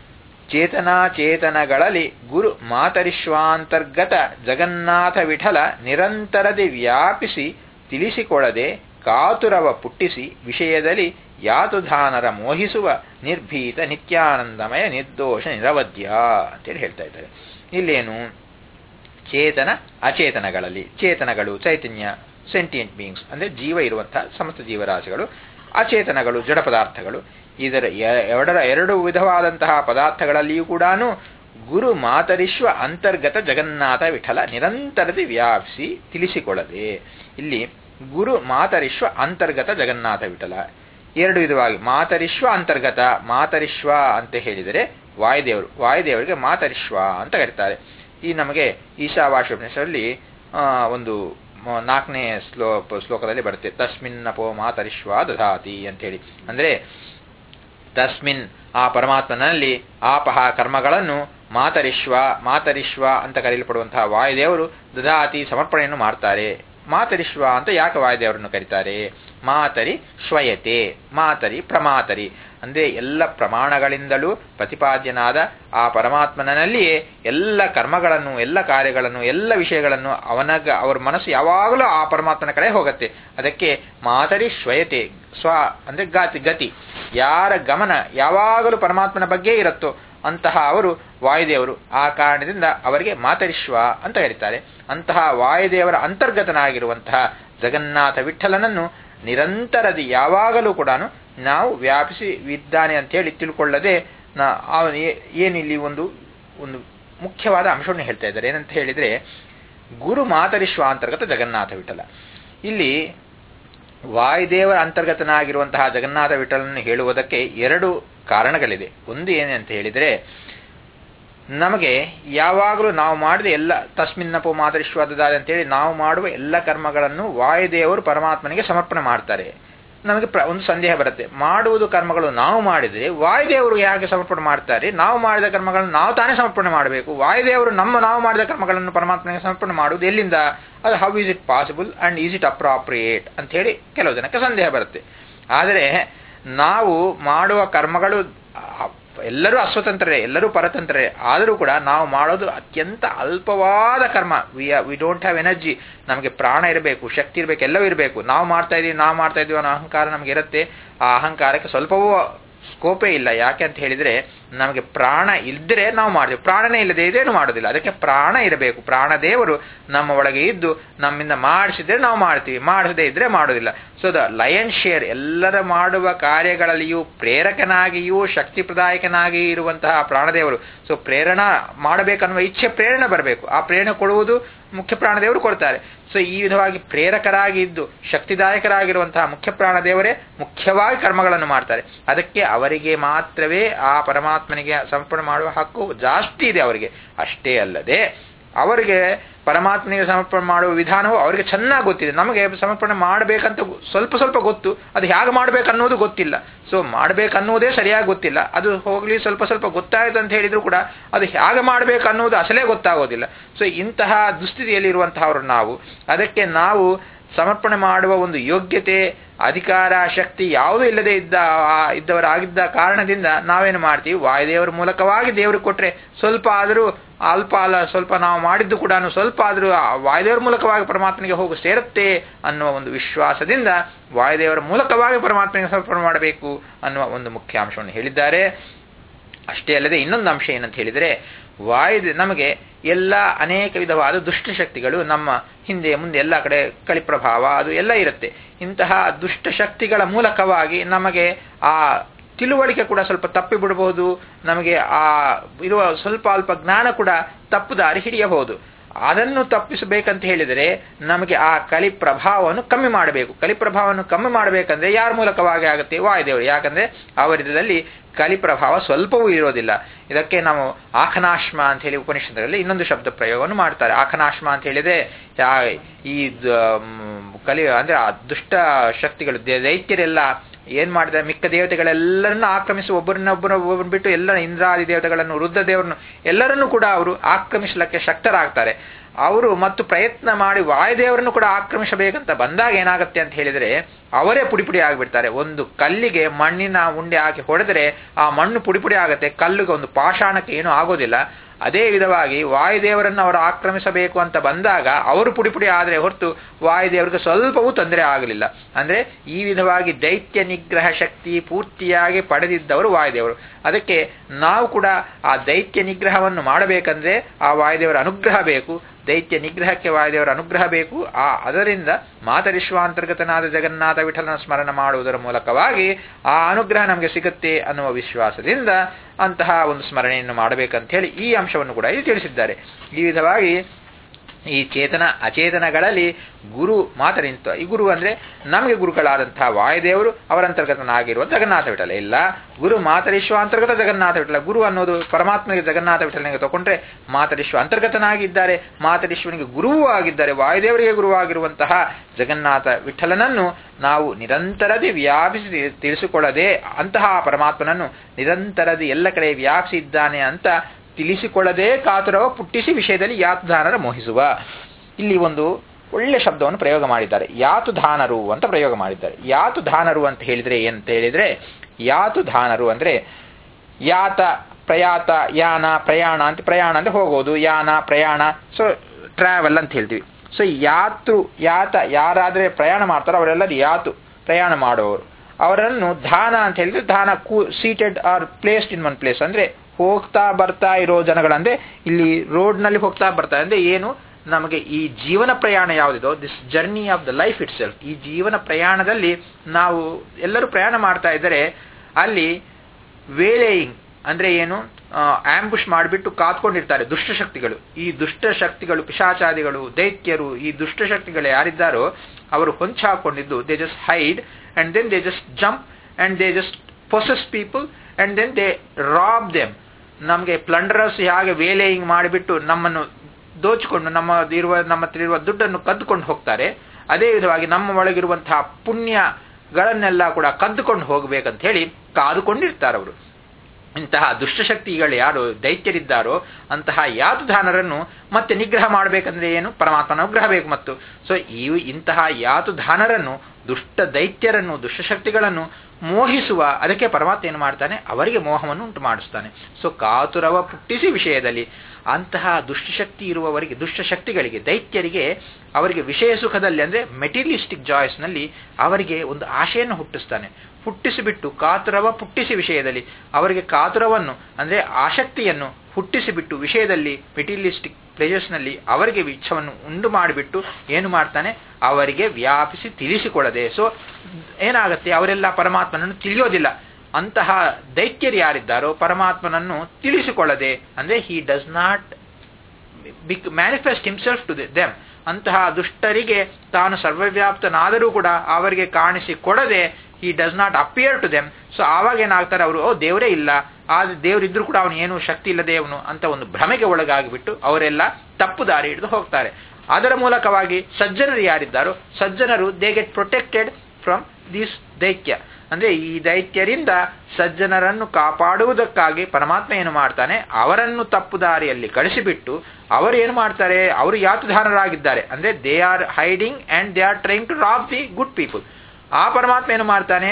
ಚೇತನಾಚೇತನಗಳಲ್ಲಿ ಗುರು ಮಾತರಿಶ್ವಾಂತರ್ಗತ ಜಗನ್ನಾಥ ವಿಠಲ ನಿರಂತರದಿ ವ್ಯಾಪಿಸಿ ತಿಳಿಸಿಕೊಡದೆ ಕಾತುರವ ಪುಟ್ಟಿಸಿ ವಿಷಯದಲ್ಲಿ ಯಾತುಧಾನರ ಮೋಹಿಸುವ ನಿರ್ಭೀತ ನಿತ್ಯಾನಂದಮಯ ನಿರ್ದೋಷ ನಿರವಧ್ಯ ಅಂತೇಳಿ ಹೇಳ್ತಾ ಇದ್ದಾರೆ ಇಲ್ಲೇನು ಚೇತನ ಅಚೇತನಗಳಲ್ಲಿ ಚೇತನಗಳು ಚೈತನ್ಯ ಸೆಂಟಿಯಂಟ್ ಬೀಯಿಂಗ್ಸ್ ಅಂದ್ರೆ ಜೀವ ಇರುವಂತಹ ಸಮಸ್ತ ಜೀವರಾಶಿಗಳು ಅಚೇತನಗಳು ಜಡ ಪದಾರ್ಥಗಳು ಇದರ ಎರಡರ ಎರಡು ವಿಧವಾದಂತಹ ಪದಾರ್ಥಗಳಲ್ಲಿಯೂ ಕೂಡ ಗುರು ಮಾತರಿಶ್ವ ಅಂತರ್ಗತ ಜಗನ್ನಾಥ ವಿಠಲ ನಿರಂತರದಿ ವ್ಯಾಪಿಸಿ ತಿಳಿಸಿಕೊಳ್ಳದೆ ಇಲ್ಲಿ ಗುರು ಮಾತರಿಶ್ವ ಅಂತರ್ಗತ ಜಗನ್ನಾಥ ವಿಠಲ ಎರಡು ವಿಧವಾಗಿ ಮಾತರಿಶ್ವ ಅಂತರ್ಗತ ಮಾತರಿಶ್ವ ಅಂತ ಹೇಳಿದರೆ ವಾಯುದೇವರು ವಾಯುದೇವರಿಗೆ ಮಾತರಿಶ್ವ ಅಂತ ಕರೀತಾರೆ ಈ ನಮಗೆ ಈಶಾವಾಶ್ಯೋಪನಿಷದಲ್ಲಿ ಆ, ಒಂದು ಮ- ನಾಲ್ಕನೇ ಶ್ಲೋ ಶ್ಲೋಕದಲ್ಲಿ ಬರುತ್ತೆ ತಸ್ಮಿನ್ನಪೋ ಮಾತರಿಶ್ವ ದಧಾತಿ ಅಂತೇಳಿ ಅಂದ್ರೆ ತಸ್ಮಿನ್ ಆ ಪರಮಾತ್ಮನಲ್ಲಿ ಆಪಹ ಕರ್ಮಗಳನ್ನು ಮಾತರಿಶ್ವ ಮಾತರಿಶ್ವ ಅಂತ ಕರೆಯಲ್ಪಡುವಂತಹ ವಾಯುದೇವರು ದದಾತಿ ಸಮರ್ಪಣೆಯನ್ನು ಮಾಡ್ತಾರೆ ಮಾತರಿಶ್ವ ಅಂತ ಯಾಕೆ ವಾಯುದೇವರನ್ನು ಕರೀತಾರೆ ಮಾತರಿ ಶ್ವಯತೆ ಮಾತರಿ ಪ್ರಮಾತರಿ ಅಂದ್ರೆ ಎಲ್ಲ ಪ್ರಮಾಣಗಳಿಂದಲೂ ಪ್ರತಿಪಾದ್ಯನಾದ ಆ ಪರಮಾತ್ಮನಲ್ಲಿಯೇ ಎಲ್ಲ ಕರ್ಮಗಳನ್ನು ಎಲ್ಲ ಕಾರ್ಯಗಳನ್ನು ಎಲ್ಲ ವಿಷಯಗಳನ್ನು ಅವನಗ ಅವರ ಮನಸ್ಸು ಯಾವಾಗಲೂ ಆ ಪರಮಾತ್ಮನ ಕಡೆ ಹೋಗುತ್ತೆ ಅದಕ್ಕೆ ಮಾತರಿ ಶ್ವಯತೆ ಸ್ವ ಅಂದ್ರೆ ಗಾತಿ ಗತಿ ಯಾರ ಗಮನ ಯಾವಾಗಲೂ ಪರಮಾತ್ಮನ ಬಗ್ಗೆ ಇರುತ್ತೋ ಅಂತಹ ಅವರು ವಾಯುದೇವರು ಆ ಕಾರಣದಿಂದ ಅವರಿಗೆ ಮಾತರಿಶ್ವ ಅಂತ ಕರೀತಾರೆ ಅಂತಹ ವಾಯುದೇವರ ಅಂತರ್ಗತನಾಗಿರುವಂತಹ ಜಗನ್ನಾಥ ವಿಠಲನನ್ನು ನಿರಂತರದಿ ಯಾವಾಗಲೂ ಕೂಡ ನಾವು ವ್ಯಾಪಿಸಿ ಇದ್ದಾನೆ ಅಂತ ಹೇಳಿ ತಿಳ್ಕೊಳ್ಳದೆ ನಾ ಅವನು ಏ- ಏನಿಲ್ಲಿ ಒಂದು ಒಂದು ಮುಖ್ಯವಾದ ಅಂಶವನ್ನು ಹೇಳ್ತಾ ಇದ್ದಾರೆ ಏನಂತ ಹೇಳಿದ್ರೆ ಗುರು ಮಾತರಿಶ್ವ ಅಂತರ್ಗತ ಜಗನ್ನಾಥ ವಿಠಲ ಇಲ್ಲಿ ವಾಯುದೇವರ ಅಂತರ್ಗತನಾಗಿರುವಂತಹ ಜಗನ್ನಾಥ ವಿಠಲನ್ನು ಹೇಳುವುದಕ್ಕೆ ಎರಡು ಕಾರಣಗಳಿದೆ ಒಂದು ಏನೇ ಅಂತ ಹೇಳಿದರೆ ನಮಗೆ ಯಾವಾಗಲೂ ನಾವು ಮಾಡಿದ ಎಲ್ಲ ತಸ್ಮಿನ್ನಪೋ ಮಾತರಿಶ್ವಾದದಾದ ಅಂತೇಳಿ ನಾವು ಮಾಡುವ ಎಲ್ಲ ಕರ್ಮಗಳನ್ನು ವಾಯುದೇವರು ಪರಮಾತ್ಮನಿಗೆ ಸಮರ್ಪಣೆ ಮಾಡ್ತಾರೆ ನಮಗೆ ಪ್ರ ಒಂದು ಸಂದೇಹ ಬರುತ್ತೆ ಮಾಡುವುದು ಕರ್ಮಗಳು ನಾವು ಮಾಡಿದರೆ ವಾಯುದೇವರು ಯಾಕೆ ಸಮರ್ಪಣೆ ಮಾಡ್ತಾರೆ ನಾವು ಮಾಡಿದ ಕರ್ಮಗಳನ್ನು ನಾವು ತಾನೇ ಸಮರ್ಪಣೆ ಮಾಡಬೇಕು ವಾಯುದೇವರು ನಮ್ಮ ನಾವು ಮಾಡಿದ ಕರ್ಮಗಳನ್ನು ಪರಮಾತ್ಮನಿಗೆ ಸಮರ್ಪಣೆ ಮಾಡುವುದು ಎಲ್ಲಿಂದ ಅದು how is it possible and is it appropriate ಅಂತ ಹೇಳಿ ಕೆಲವು ಜನಕ್ಕೆ ಸಂದೇಹ ಬರುತ್ತೆ ಆದರೆ ನಾವು ಮಾಡುವ ಕರ್ಮಗಳು ಆ, ಎಲ್ಲರೂ ಅಸ್ವತಂತ್ರರೇ ಎಲ್ಲರೂ ಪರತಂತ್ರರೇ ಆದರೂ ಕೂಡ ನಾವು ಮಾಡೋದು ಅತ್ಯಂತ ಅಲ್ಪವಾದ ಕರ್ಮ we we don't have energy ನಮಗೆ ಪ್ರಾಣ ಇರಬೇಕು ಶಕ್ತಿ ಇರಬೇಕು ಎಲ್ಲವೂ ಇರಬೇಕು ನಾವು ಮಾಡ್ತಾ ಇದೀವಿ ನಾವು ಮಾಡ್ತಾ ಇದೀವಿ ಅನ್ನೋ ಅಹಂಕಾರ ನಮಗೆ ಇರುತ್ತೆ ಆ ಅಹಂಕಾರಕ್ಕೆ ಸ್ವಲ್ಪವೂ ಸ್ಕೋಪೇ ಇಲ್ಲ ಯಾಕೆ ಅಂತ ಹೇಳಿದ್ರೆ ನಮಗೆ ಪ್ರಾಣ ಇದ್ದರೆ ನಾವು ಮಾಡ್ತೀವಿ ಪ್ರಾಣನೇ ಇಲ್ಲದೆ ಇದೇನು ಮಾಡೋದಿಲ್ಲ ಅದಕ್ಕೆ ಪ್ರಾಣ ಇರಬೇಕು ಪ್ರಾಣ ದೇವರು ನಮ್ಮ ಒಳಗೆ ಇದ್ದು ನಮ್ಮಿಂದ ಮಾಡಿಸಿದ್ರೆ ನಾವು ಮಾಡ್ತೀವಿ ಮಾಡಿಸದೇ ಇದ್ರೆ ಮಾಡೋದಿಲ್ಲ ಸೊ ದ ಲಯನ್ ಶೇರ್ ಎಲ್ಲರ ಮಾಡುವ ಕಾರ್ಯಗಳಲ್ಲಿಯೂ ಪ್ರೇರಕನಾಗಿಯೂ ಶಕ್ತಿ ಪ್ರದಾಯಕನಾಗಿ ಇರುವಂತಹ ಪ್ರಾಣದೇವರು ಸೊ ಪ್ರೇರಣಾ ಮಾಡಬೇಕನ್ನುವ ಇಚ್ಛೆ ಪ್ರೇರಣೆ ಬರಬೇಕು ಆ ಪ್ರೇರಣೆ ಕೊಡುವುದು ಮುಖ್ಯ ಪ್ರಾಣದೇವರು ಕೊಡ್ತಾರೆ ಸೊ ಈ ವಿಧವಾಗಿ ಪ್ರೇರಕರಾಗಿ ಇದ್ದು ಶಕ್ತಿದಾಯಕರಾಗಿರುವಂತಹ ಮುಖ್ಯ ಪ್ರಾಣದೇವರೇ ಮುಖ್ಯವಾಗಿ ಕರ್ಮಗಳನ್ನು ಮಾಡ್ತಾರೆ ಅದಕ್ಕೆ ಅವರಿಗೆ ಮಾತ್ರವೇ ಆ ಪರಮಾತ್ಮನಿಗೆ ಸಮರ್ಪಣೆ ಮಾಡುವ ಹಕ್ಕು ಜಾಸ್ತಿ ಇದೆ ಅವರಿಗೆ ಅಷ್ಟೇ ಅಲ್ಲದೆ ಅವರಿಗೆ ಪರಮಾತ್ಮನಿಗೆ ಸಮರ್ಪಣೆ ಮಾಡುವ ವಿಧಾನವು ಅವರಿಗೆ ಚೆನ್ನಾಗಿ ಗೊತ್ತಿದೆ ನಮಗೆ ಸಮರ್ಪಣೆ ಮಾಡಬೇಕಂತ ಗೊ- ಸ್ವಲ್ಪ ಸ್ವಲ್ಪ ಗೊತ್ತು ಅದು ಹೇಗೆ ಮಾಡಬೇಕನ್ನೋದು ಗೊತ್ತಿಲ್ಲ ಸೊ ಮಾಡಬೇಕನ್ನುವುದೇ ಸರಿಯಾಗಿ ಗೊತ್ತಿಲ್ಲ ಅದು ಹೋಗಲಿ ಸ್ವಲ್ಪ ಸ್ವಲ್ಪ ಗೊತ್ತಾಯ್ತು ಅಂತ ಹೇಳಿದ್ರು ಕೂಡ ಅದು ಹೇಗೆ ಮಾಡಬೇಕನ್ನುವುದು ಅಸಲೇ ಗೊತ್ತಾಗೋದಿಲ್ಲ ಸೊ ಇಂತಹ ದುಸ್ಥಿತಿಯಲ್ಲಿರುವಂತಹವರು ನಾವು ಅದಕ್ಕೆ ನಾವು ಸಮರ್ಪಣೆ ಮಾಡುವ ಒಂದು ಯೋಗ್ಯತೆ ಅಧಿಕಾರ ಶಕ್ತಿ ಯಾವುದೂ ಇಲ್ಲದೆ ಇದ್ದ ಆ- ಇದ್ದವರಾಗಿದ್ದ ಕಾರಣದಿಂದ ನಾವೇನು ಮಾಡ್ತೀವಿ ವಾಯುದೇವರ ಮೂಲಕವಾಗಿ ದೇವರು ಕೊಟ್ರೆ ಸ್ವಲ್ಪ ಆದರೂ ಅಲ್ಪ ಅಲ್ಲ ಸ್ವಲ್ಪ ನಾವು ಮಾಡಿದ್ದು ಕೂಡ ಸ್ವಲ್ಪ ಆದರೂ ಆ ವಾಯುದೇವರ ಮೂಲಕವಾಗಿ ಪರಮಾತ್ಮನಿಗೆ ಹೋಗು ಸೇರುತ್ತೆ ಅನ್ನುವ ಒಂದು ವಿಶ್ವಾಸದಿಂದ ವಾಯುದೇವರ ಮೂಲಕವಾಗಿ ಪರಮಾತ್ಮನಿಗೆ ಸಮರ್ಪಣೆ ಮಾಡಬೇಕು ಅನ್ನುವ ಒಂದು ಮುಖ್ಯ ಅಂಶವನ್ನು ಹೇಳಿದ್ದಾರೆ ಅಷ್ಟೇ ಅಲ್ಲದೆ ಇನ್ನೊಂದು ಅಂಶ ಏನಂತ ಹೇಳಿದರೆ ವಾಯು ನಮಗೆ ಎಲ್ಲ ಅನೇಕ ವಿಧವಾದ ದುಷ್ಟಶಕ್ತಿಗಳು ನಮ್ಮ ಹಿಂದೆ ಮುಂದೆ ಎಲ್ಲ ಕಡೆ ಕಳಿಪ್ರಭಾವ ಅದು ಎಲ್ಲ ಇರುತ್ತೆ ಇಂತಹ ದುಷ್ಟಶಕ್ತಿಗಳ ಮೂಲಕವಾಗಿ ನಮಗೆ ಆ ತಿಳುವಳಿಕೆ ಕೂಡ ಸ್ವಲ್ಪ ತಪ್ಪಿ ಬಿಡಬಹುದು ನಮಗೆ ಆ ಇರುವ ಸ್ವಲ್ಪ ಅಲ್ಪ ಜ್ಞಾನ ಕೂಡ ತಪ್ಪು ದಾರಿ ಹಿಡಿಯಬಹುದು ಅದನ್ನು ತಪ್ಪಿಸಬೇಕಂತ ಹೇಳಿದರೆ ನಮಗೆ ಆ ಕಲಿ ಪ್ರಭಾವವನ್ನು ಕಮ್ಮಿ ಮಾಡಬೇಕು ಕಲಿ ಪ್ರಭಾವವನ್ನು ಕಮ್ಮಿ ಮಾಡಬೇಕಂದ್ರೆ ಯಾರ ಮೂಲಕವಾಗಿ ಆಗುತ್ತೆ ವಾಯುದೇವರು ಯಾಕಂದ್ರೆ ಅವರಿದಲ್ಲಿ ಕಲಿ ಪ್ರಭಾವ ಸ್ವಲ್ಪವೂ ಇರೋದಿಲ್ಲ ಇದಕ್ಕೆ ನಾವು ಆಖನಾಶ್ಮ ಅಂತ ಹೇಳಿ ಉಪನಿಷತ್ತರಲ್ಲಿ ಇನ್ನೊಂದು ಶಬ್ದ ಪ್ರಯೋಗವನ್ನು ಮಾಡ್ತಾರೆ ಆಖನಾಶ್ಮ ಅಂತ ಹೇಳಿದ್ರೆ ಯಾ- ಈ ದ- ಮ್, ಕಲಿ ಅಂದ್ರೆ ಆ ದುಷ್ಟ ಶಕ್ತಿಗಳು ದೇ- ದೈತ್ಯರೆಲ್ಲ ಏನ್ ಮಾಡಿದ ಮಿಕ್ಕ ದೇವತೆಗಳೆಲ್ಲರನ್ನು ಆಕ್ರಮಿಸಿ ಒಬ್ಬರನ್ನ ಒಬ್ಬರ ಒಬ್ಬರನ್ನ ಬಿಟ್ಟು ಎಲ್ಲ ಇಂದ್ರಾದಿ ದೇವತೆಗಳನ್ನು ರುದ್ರ ದೇವರನ್ನು ಎಲ್ಲರನ್ನೂ ಕೂಡ ಅವರು ಆಕ್ರಮಿಸಲಿಕ್ಕೆ ಶಕ್ತರಾಗ್ತಾರೆ ಅವರು ಮತ್ತು ಪ್ರಯತ್ನ ಮಾಡಿ ವಾಯುದೇವರನ್ನು ಕೂಡ ಆಕ್ರಮಿಸಬೇಕಂತ ಬಂದಾಗ ಏನಾಗುತ್ತೆ ಅಂತ ಹೇಳಿದರೆ ಅವರೇ ಪುಡಿ ಪುಡಿ ಆಗಿಬಿಡ್ತಾರೆ ಒಂದು ಕಲ್ಲಿಗೆ ಮಣ್ಣಿನ ಉಂಡೆ ಹಾಕಿ ಹೊಡೆದರೆ ಆ ಮಣ್ಣು ಪುಡಿ ಪುಡಿ ಆಗುತ್ತೆ ಕಲ್ಲಿಗೆ ಒಂದು ಪಾಷಾಣಕ್ಕೆ ಏನೂ ಆಗೋದಿಲ್ಲ ಅದೇ ವಿಧವಾಗಿ ವಾಯುದೇವರನ್ನು ಅವರು ಆಕ್ರಮಿಸಬೇಕು ಅಂತ ಬಂದಾಗ ಅವರು ಪುಡಿ ಪುಡಿ ಆದರೆ ಹೊರತು ವಾಯುದೇವರಿಗೆ ಸ್ವಲ್ಪವೂ ತೊಂದರೆ ಆಗಲಿಲ್ಲ ಅಂದ್ರೆ ಈ ವಿಧವಾಗಿ ದೈತ್ಯ ನಿಗ್ರಹ ಶಕ್ತಿ ಪೂರ್ತಿಯಾಗಿ ಪಡೆದಿದ್ದವರು ವಾಯುದೇವರು ಅದಕ್ಕೆ ನಾವು ಕೂಡ ಆ ದೈತ್ಯ ನಿಗ್ರಹವನ್ನು ಮಾಡಬೇಕಂದ್ರೆ ಆ ವಾಯುದೇವರ ಅನುಗ್ರಹ ಬೇಕು ದೈತ್ಯ ನಿಗ್ರಹಕ್ಕೆ ವಾಯುದೇವರ ಅನುಗ್ರಹ ಬೇಕು ಆ ಅದರಿಂದ ಮಾತರಿಶ್ವಾಂತರ್ಗತನಾದ ಜಗನ್ನಾಥ ವಿಠಲನ ಸ್ಮರಣ ಮಾಡುವುದರ ಮೂಲಕವಾಗಿ ಆ ಅನುಗ್ರಹ ನಮಗೆ ಸಿಗುತ್ತೆ ಅನ್ನುವ ವಿಶ್ವಾಸದಿಂದ ಅಂತಹ ಒಂದು ಸ್ಮರಣೆಯನ್ನು ಮಾಡಬೇಕಂತ ಹೇಳಿ ಈ ಅಂಶವನ್ನು ಕೂಡ ಇಲ್ಲಿ ತಿಳಿಸಿದ್ದಾರೆ ಈ ವಿಧವಾಗಿ ಈ ಚೇತನ ಅಚೇತನಗಳಲ್ಲಿ ಗುರು ಮಾತ್ರ ನಿಂತು ಈ ಗುರು ಅಂದ್ರೆ ನಮಗೆ ಗುರುಗಳಾದಂತಹ ವಾಯುದೇವರು ಅವರಂತರ್ಗತನಾಗಿರುವ ಜಗನ್ನಾಥ ವಿಠಲ ಇಲ್ಲ ಗುರು ಮಾತರಿಶ್ವ ಅಂತರ್ಗತ ಜಗನ್ನಾಥ ವಿಠಲ ಗುರು ಅನ್ನೋದು ಪರಮಾತ್ಮನಿಗೆ ಜಗನ್ನಾಥ ವಿಠಲನಿಗೆ ತಗೊಂಡ್ರೆ ಮಾತರಿಶ್ವ ಅಂತರ್ಗತನಾಗಿದ್ದಾರೆ ಮಾತರಿಶ್ವನಿಗೆ ಗುರುವೂ ಆಗಿದ್ದಾರೆ ವಾಯುದೇವರಿಗೆ ಗುರುವಾಗಿರುವಂತಹ ಜಗನ್ನಾಥ ವಿಠಲನನ್ನು ನಾವು ನಿರಂತರದಿ ವ್ಯಾಪಿಸಿ ತಿಳಿಸಿಕೊಳ್ಳದೆ ಅಂತಹ ಪರಮಾತ್ಮನನ್ನು ನಿರಂತರದಿ ಎಲ್ಲ ಕಡೆ ವ್ಯಾಪಿಸಿ ಇದ್ದಾನೆ ಅಂತ ತಿಳಿಸಿಕೊಳ್ಳದೆ ಕಾತುರವ ಪುಟ್ಟಿಸಿ ವಿಷಯದಲ್ಲಿ ಯಾತುಧಾನರ ಮೋಹಿಸುವ ಇಲ್ಲಿ ಒಂದು ಒಳ್ಳೆ ಶಬ್ದವನ್ನು ಪ್ರಯೋಗ ಮಾಡಿದ್ದಾರೆ ಯಾತುಧಾನರು ಅಂತ ಪ್ರಯೋಗ ಮಾಡಿದ್ದಾರೆ ಯಾತುಧಾನರು ಅಂತ ಹೇಳಿದ್ರೆ ಏನಂತ ಹೇಳಿದ್ರೆ ಯಾತುಧಾನರು ಅಂದ್ರೆ ಯಾತ ಪ್ರಯಾತ ಯಾನ ಪ್ರಯಾಣ ಅಂತ ಪ್ರಯಾಣ ಅಂದ್ರೆ ಹೋಗೋದು ಯಾನ ಪ್ರಯಾಣ ಸೊ ಟ್ರಾವೆಲ್ ಅಂತ ಹೇಳ್ತೀವಿ ಸೊ ಯಾತೃ ಯಾತ ಯಾರಾದ್ರೆ ಪ್ರಯಾಣ ಮಾಡ್ತಾರೋ ಅವರೆಲ್ಲರೂ ಯಾತು ಪ್ರಯಾಣ ಮಾಡೋರು ಅವರನ್ನು ಧಾನ ಅಂತ ಹೇಳಿದ್ರೆ ಧಾನ ಕೂ seated or placed in one place ಅಂದ್ರೆ ಹೋಗ್ತಾ ಬರ್ತಾ ಇರೋ ಜನಗಳಂದ್ರೆ ಇಲ್ಲಿ ರೋಡ್ ನಲ್ಲಿ ಹೋಗ್ತಾ ಬರ್ತಾ ಅಂದ್ರೆ ಏನು ನಮಗೆ ಈ ಜೀವನ ಪ್ರಯಾಣ ಯಾವುದಿದೋ this journey of the life itself ಈ ಜೀವನ ಪ್ರಯಾಣದಲ್ಲಿ ನಾವು ಎಲ್ಲರೂ ಪ್ರಯಾಣ ಮಾಡ್ತಾ ಇದ್ದರೆ ಅಲ್ಲಿ ವೇಳೆಯಿಂಗ್ ಅಂದ್ರೆ ಏನು ಆಂಬುಷ್ ಮಾಡಿಬಿಟ್ಟು ಕಾತ್ಕೊಂಡಿರ್ತಾರೆ ದುಷ್ಟಶಕ್ತಿಗಳು ಈ ದುಷ್ಟಶಕ್ತಿಗಳು ಪಿಶಾಚಾದಿಗಳು ದೈತ್ಯರು ಈ ದುಷ್ಟಶಕ್ತಿಗಳು ಯಾರಿದ್ದಾರೋ ಅವರು ಹೊಂಚ ಹಾಕೊಂಡಿದ್ದು they just hide and then they just jump and they just possess people and then they rob them ನಮಗೆ ಪ್ಲಂಡರಸ್ ಹಾಗೆ ವೇಲೆಯಿಂಗ್ ಮಾಡಿಬಿಟ್ಟು ನಮ್ಮನ್ನು ದೋಚಿಕೊಂಡು ನಮ್ಮ ಇರುವ ನಮ್ಮ ಹತ್ರ ಇರುವ ದುಡ್ಡನ್ನು ಕದ್ದುಕೊಂಡು ಹೋಗ್ತಾರೆ ಅದೇ ವಿಧವಾಗಿ ನಮ್ಮ ಒಳಗಿರುವಂತಹ ಪುಣ್ಯಗಳನ್ನೆಲ್ಲ ಕೂಡ ಕದ್ದುಕೊಂಡು ಹೋಗ್ಬೇಕಂತ ಹೇಳಿ ಕಾದುಕೊಂಡಿರ್ತಾರೆ ಅವರು ಇಂತಹ ದುಷ್ಟಶಕ್ತಿಗಳು ಯಾರು ದೈತ್ಯರಿದ್ದಾರೋ ಅಂತಹ ಯಾತುಧಾನರನ್ನು ಮತ್ತೆ ನಿಗ್ರಹ ಮಾಡಬೇಕಂದ್ರೆ ಏನು ಪರಮಾತ್ಮನ ಅನುಗ್ರಹ ಬೇಕು ಮತ್ತು ಸೊ ಈ ಇಂತಹ ಯಾತುಧಾನರನ್ನು ದುಷ್ಟ ದೈತ್ಯರನ್ನು ದುಷ್ಟಶಕ್ತಿಗಳನ್ನು ಮೋಹಿಸುವ ಅದಕ್ಕೆ ಪರಮಾತ್ಮ ಏನು ಮಾಡ್ತಾನೆ ಅವರಿಗೆ ಮೋಹವನ್ನು ಉಂಟು ಮಾಡಿಸ್ತಾನೆ ಸೊ ಕಾತುರವ ಪುಟ್ಟಿಸಿ ವಿಷಯದಲ್ಲಿ ಅಂತಹ ದುಷ್ಟಶಕ್ತಿ ಇರುವವರಿಗೆ ದುಷ್ಟಶಕ್ತಿಗಳಿಗೆ ದೈತ್ಯರಿಗೆ ಅವರಿಗೆ ವಿಷಯ ಸುಖದಲ್ಲಿ ಅಂದ್ರೆ ಮೆಟೀರಿಯಲಿಸ್ಟಿಕ್ ಜಾಯ್ಸ್ನಲ್ಲಿ ಅವರಿಗೆ ಒಂದು ಆಶೆಯನ್ನು ಹುಟ್ಟಿಸ್ತಾನೆ ಹುಟ್ಟಿಸಿಬಿಟ್ಟು ಕಾತುರವ ಪುಟ್ಟಿಸಿ ವಿಷಯದಲ್ಲಿ ಅವರಿಗೆ ಕಾತುರವನ್ನು ಅಂದ್ರೆ ಆಸಕ್ತಿಯನ್ನು ಹುಟ್ಟಿಸಿಬಿಟ್ಟು ವಿಷಯದಲ್ಲಿ ಮೆಟೀರಿಯಲಿಸ್ಟಿಕ್ ಪ್ಲೇಜರ್ಸ್ನಲ್ಲಿ ಅವರಿಗೆ ಇಚ್ಛವನ್ನು ಉಂಡು ಮಾಡಿಬಿಟ್ಟು ಏನು ಮಾಡ್ತಾನೆ ಅವರಿಗೆ ವ್ಯಾಪಿಸಿ ತಿಳಿಸಿಕೊಳ್ಳದೆ ಸೊ ಏನಾಗುತ್ತೆ ಅವರೆಲ್ಲ ಪರಮಾತ್ಮನನ್ನು ತಿಳಿಯೋದಿಲ್ಲ ಅಂತಹ ದೈತ್ಯರು ಯಾರಿದ್ದಾರೋ ಪರಮಾತ್ಮನನ್ನು ತಿಳಿಸಿಕೊಳ್ಳದೆ ಅಂದ್ರೆ he does not become manifest himself to them ಅಂತಹ ದುಷ್ಟರಿಗೆ ತಾನು ಸರ್ವವ್ಯಾಪ್ತನಾದರೂ ಕೂಡ ಅವರಿಗೆ ಕಾಣಿಸಿಕೊಡದೆ he does not appear to them so ಆವಾಗ ಏನಾಗ್ತಾರೆ ಅವರು ಓ ದೇವರೇ ಇಲ್ಲ ಆದ್ರೆ ದೇವರಿದ್ರು ಕೂಡ ಅವನು ಏನು ಶಕ್ತಿ ಇಲ್ಲದೆ ಅವನು ಅಂತ ಒಂದು ಭ್ರಮೆಗೆ ಒಳಗಾಗಿಬಿಟ್ಟು ಅವರೆಲ್ಲ ತಪ್ಪು ದಾರಿ ಹಿಡಿದು ಹೋಗ್ತಾರೆ ಅದರ ಮೂಲಕವಾಗಿ ಸಜ್ಜನರು ಯಾರಿದ್ದಾರೋ ಸಜ್ಜನರು they get protected from this ದೈತ್ಯ ಅಂದ್ರೆ ಈ ದೈತ್ಯರಿಂದ ಸಜ್ಜನರನ್ನು ಕಾಪಾಡುವುದಕ್ಕಾಗಿ ಪರಮಾತ್ಮ ಏನು ಮಾಡ್ತಾನೆ ಅವರನ್ನು ತಪ್ಪು ದಾರಿಯಲ್ಲಿ ಕಳಿಸಿಬಿಟ್ಟು ಅವರು ಏನು ಮಾಡ್ತಾರೆ ಅವರು ಯಾತುಧಾನರಾಗಿದ್ದಾರೆ ಅಂದ್ರೆ they are hiding and they are trying to rob the good people ಆ ಪರಮಾತ್ಮ ಏನು ಮಾಡ್ತಾನೆ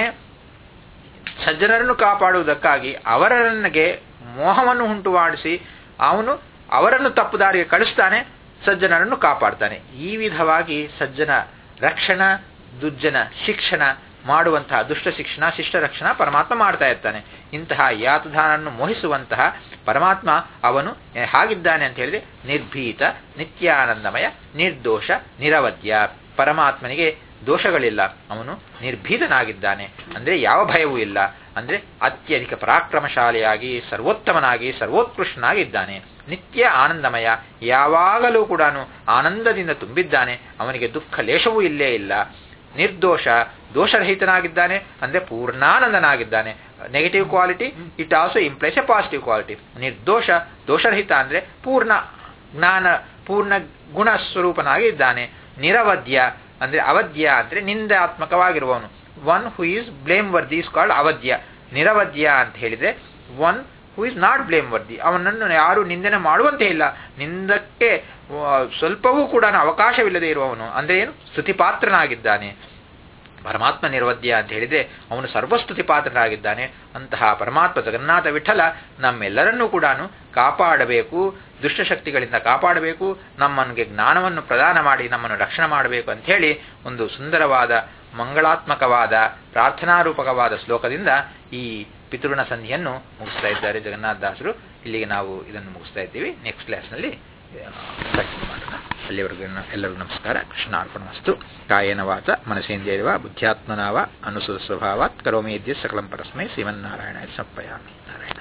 ಸಜ್ಜನರನ್ನು ಕಾಪಾಡುವುದಕ್ಕಾಗಿ ಅವರನ್ನಿಗೆ ಮೋಹವನ್ನು ಉಂಟು ಮಾಡಿಸಿ ಅವನು ಅವರನ್ನು ತಪ್ಪು ದಾರಿಗೆ ಕಳಿಸ್ತಾನೆ ಸಜ್ಜನರನ್ನು ಕಾಪಾಡ್ತಾನೆ ಈ ವಿಧವಾಗಿ ಸಜ್ಜನ ರಕ್ಷಣ ದುರ್ಜನ ಶಿಕ್ಷಣ ಮಾಡುವಂತಹ ದುಷ್ಟ ಶಿಕ್ಷಣ ಶಿಷ್ಟ ರಕ್ಷಣಾ ಪರಮಾತ್ಮ ಮಾಡ್ತಾ ಇರ್ತಾನೆ ಇಂತಹ ಯಾತುಧಾನನ್ನು ಮೋಹಿಸುವಂತಹ ಪರಮಾತ್ಮ ಅವನು ಹಾಗಿದ್ದಾನೆ ಅಂತ ಹೇಳಿದ್ರೆ ನಿರ್ಭೀತ ನಿತ್ಯಾನಂದಮಯ ನಿರ್ದೋಷ ನಿರವಧ್ಯ ಪರಮಾತ್ಮನಿಗೆ ದೋಷಗಳಿಲ್ಲ ಅವನು ನಿರ್ಭೀತನಾಗಿದ್ದಾನೆ ಅಂದ್ರೆ ಯಾವ ಭಯವೂ ಇಲ್ಲ ಅಂದ್ರೆ ಅತ್ಯಧಿಕ ಪರಾಕ್ರಮಶಾಲಿಯಾಗಿ ಸರ್ವೋತ್ತಮನಾಗಿ ಸರ್ವೋತ್ಕೃಷ್ಟನಾಗಿದ್ದಾನೆ ನಿತ್ಯ ಆನಂದಮಯ ಯಾವಾಗಲೂ ಕೂಡ ಆನಂದದಿಂದ ತುಂಬಿದ್ದಾನೆ ಅವನಿಗೆ ದುಃಖ ಲೇಷವೂ ಇಲ್ಲೇ ಇಲ್ಲ ನಿರ್ದೋಷ ದೋಷರಹಿತನಾಗಿದ್ದಾನೆ ಅಂದ್ರೆ ಪೂರ್ಣಾನಂದನಾಗಿದ್ದಾನೆ negative quality it also implies a positive quality ನಿರ್ದೋಷ ದೋಷರಹಿತ ಅಂದ್ರೆ ಪೂರ್ಣ ಜ್ಞಾನ ಪೂರ್ಣ ಗುಣ ಸ್ವರೂಪನಾಗಿ ಇದ್ದಾನೆ ನಿರವಧ್ಯ ಅಂದ್ರೆ ಅವಧ್ಯ ಅಂದ್ರೆ ನಿಂದಾತ್ಮಕವಾಗಿರುವವನು one who is blameworthy is called ಅವಧ್ಯ ನಿರವಧ್ಯ ಅಂತ ಹೇಳಿದ್ರೆ one who is not blameworthy ಅವನನ್ನು ಯಾರು ನಿಂದನೆ ಮಾಡುವಂತೆ ಇಲ್ಲ ನಿಂದಕ್ಕೆ ಸ್ವಲ್ಪವೂ ಕೂಡ ಅವಕಾಶವಿಲ್ಲದೆ ಇರುವವನು ಅಂದ್ರೆ ಏನು ಸ್ತುತಿಪಾತ್ರನಾಗಿದ್ದಾನೆ ಪರಮಾತ್ಮ ನಿರ್ವಧ್ಯ ಅಂತ ಹೇಳಿದ್ರೆ ಅವನು ಸರ್ವಸ್ತುತಿ ಪಾತ್ರನಾಗಿದ್ದಾನೆ ಅಂತಹ ಪರಮಾತ್ಮ ಜಗನ್ನಾಥ ವಿಠಲ ನಮ್ಮೆಲ್ಲರನ್ನೂ ಕೂಡ ಕಾಪಾಡಬೇಕು ದುಷ್ಟಶಕ್ತಿಗಳಿಂದ ಕಾಪಾಡಬೇಕು ನಮ್ಮನಿಗೆ ಜ್ಞಾನವನ್ನು ಪ್ರದಾನ ಮಾಡಿ ನಮ್ಮನ್ನು ರಕ್ಷಣೆ ಮಾಡಬೇಕು ಅಂತ ಹೇಳಿ ಒಂದು ಸುಂದರವಾದ ಮಂಗಳಾತ್ಮಕವಾದ ಪ್ರಾರ್ಥನಾರೂಪಕವಾದ ಶ್ಲೋಕದಿಂದ ಈ ಪಿತೃಣ ಸಂಧಿಯನ್ನು ಮುಗಿಸ್ತಾ ಇದ್ದಾರೆ ಜಗನ್ನಾಥ ದಾಸರು ಇಲ್ಲಿಗೆ ನಾವು ಇದನ್ನು ಮುಗಿಸ್ತಾ ಇದ್ದೀವಿ ನೆಕ್ಸ್ಟ್ ಕ್ಲಾಸ್ನಲ್ಲಿ ಕಂಟಿನ್ಯೂ ಮಾಡೋಣ ಅಲ್ಲಿವರೆಗೂ ಎಲ್ಲರಿಗೂ ನಮಸ್ಕಾರ ಕೃಷ್ಣಾರ್ಪಣಮಸ್ತು ಕಾಯನ ವಾಚ ಮನಸೇಂದ್ರಿಯವ ಬುದ್ಧ್ಯಾತ್ಮನಾವ ಅನುಸೃತ ಸ್ವಭಾವಾತ್ ಕರೋಮಿ ಸಕಲಂ ಪರಸ್ಮೈ ಶ್ರೀಮನ್ನಾರಾಯಣ ಸಮರ್ಪಯಾಮಿ ನಾರಾಯಣ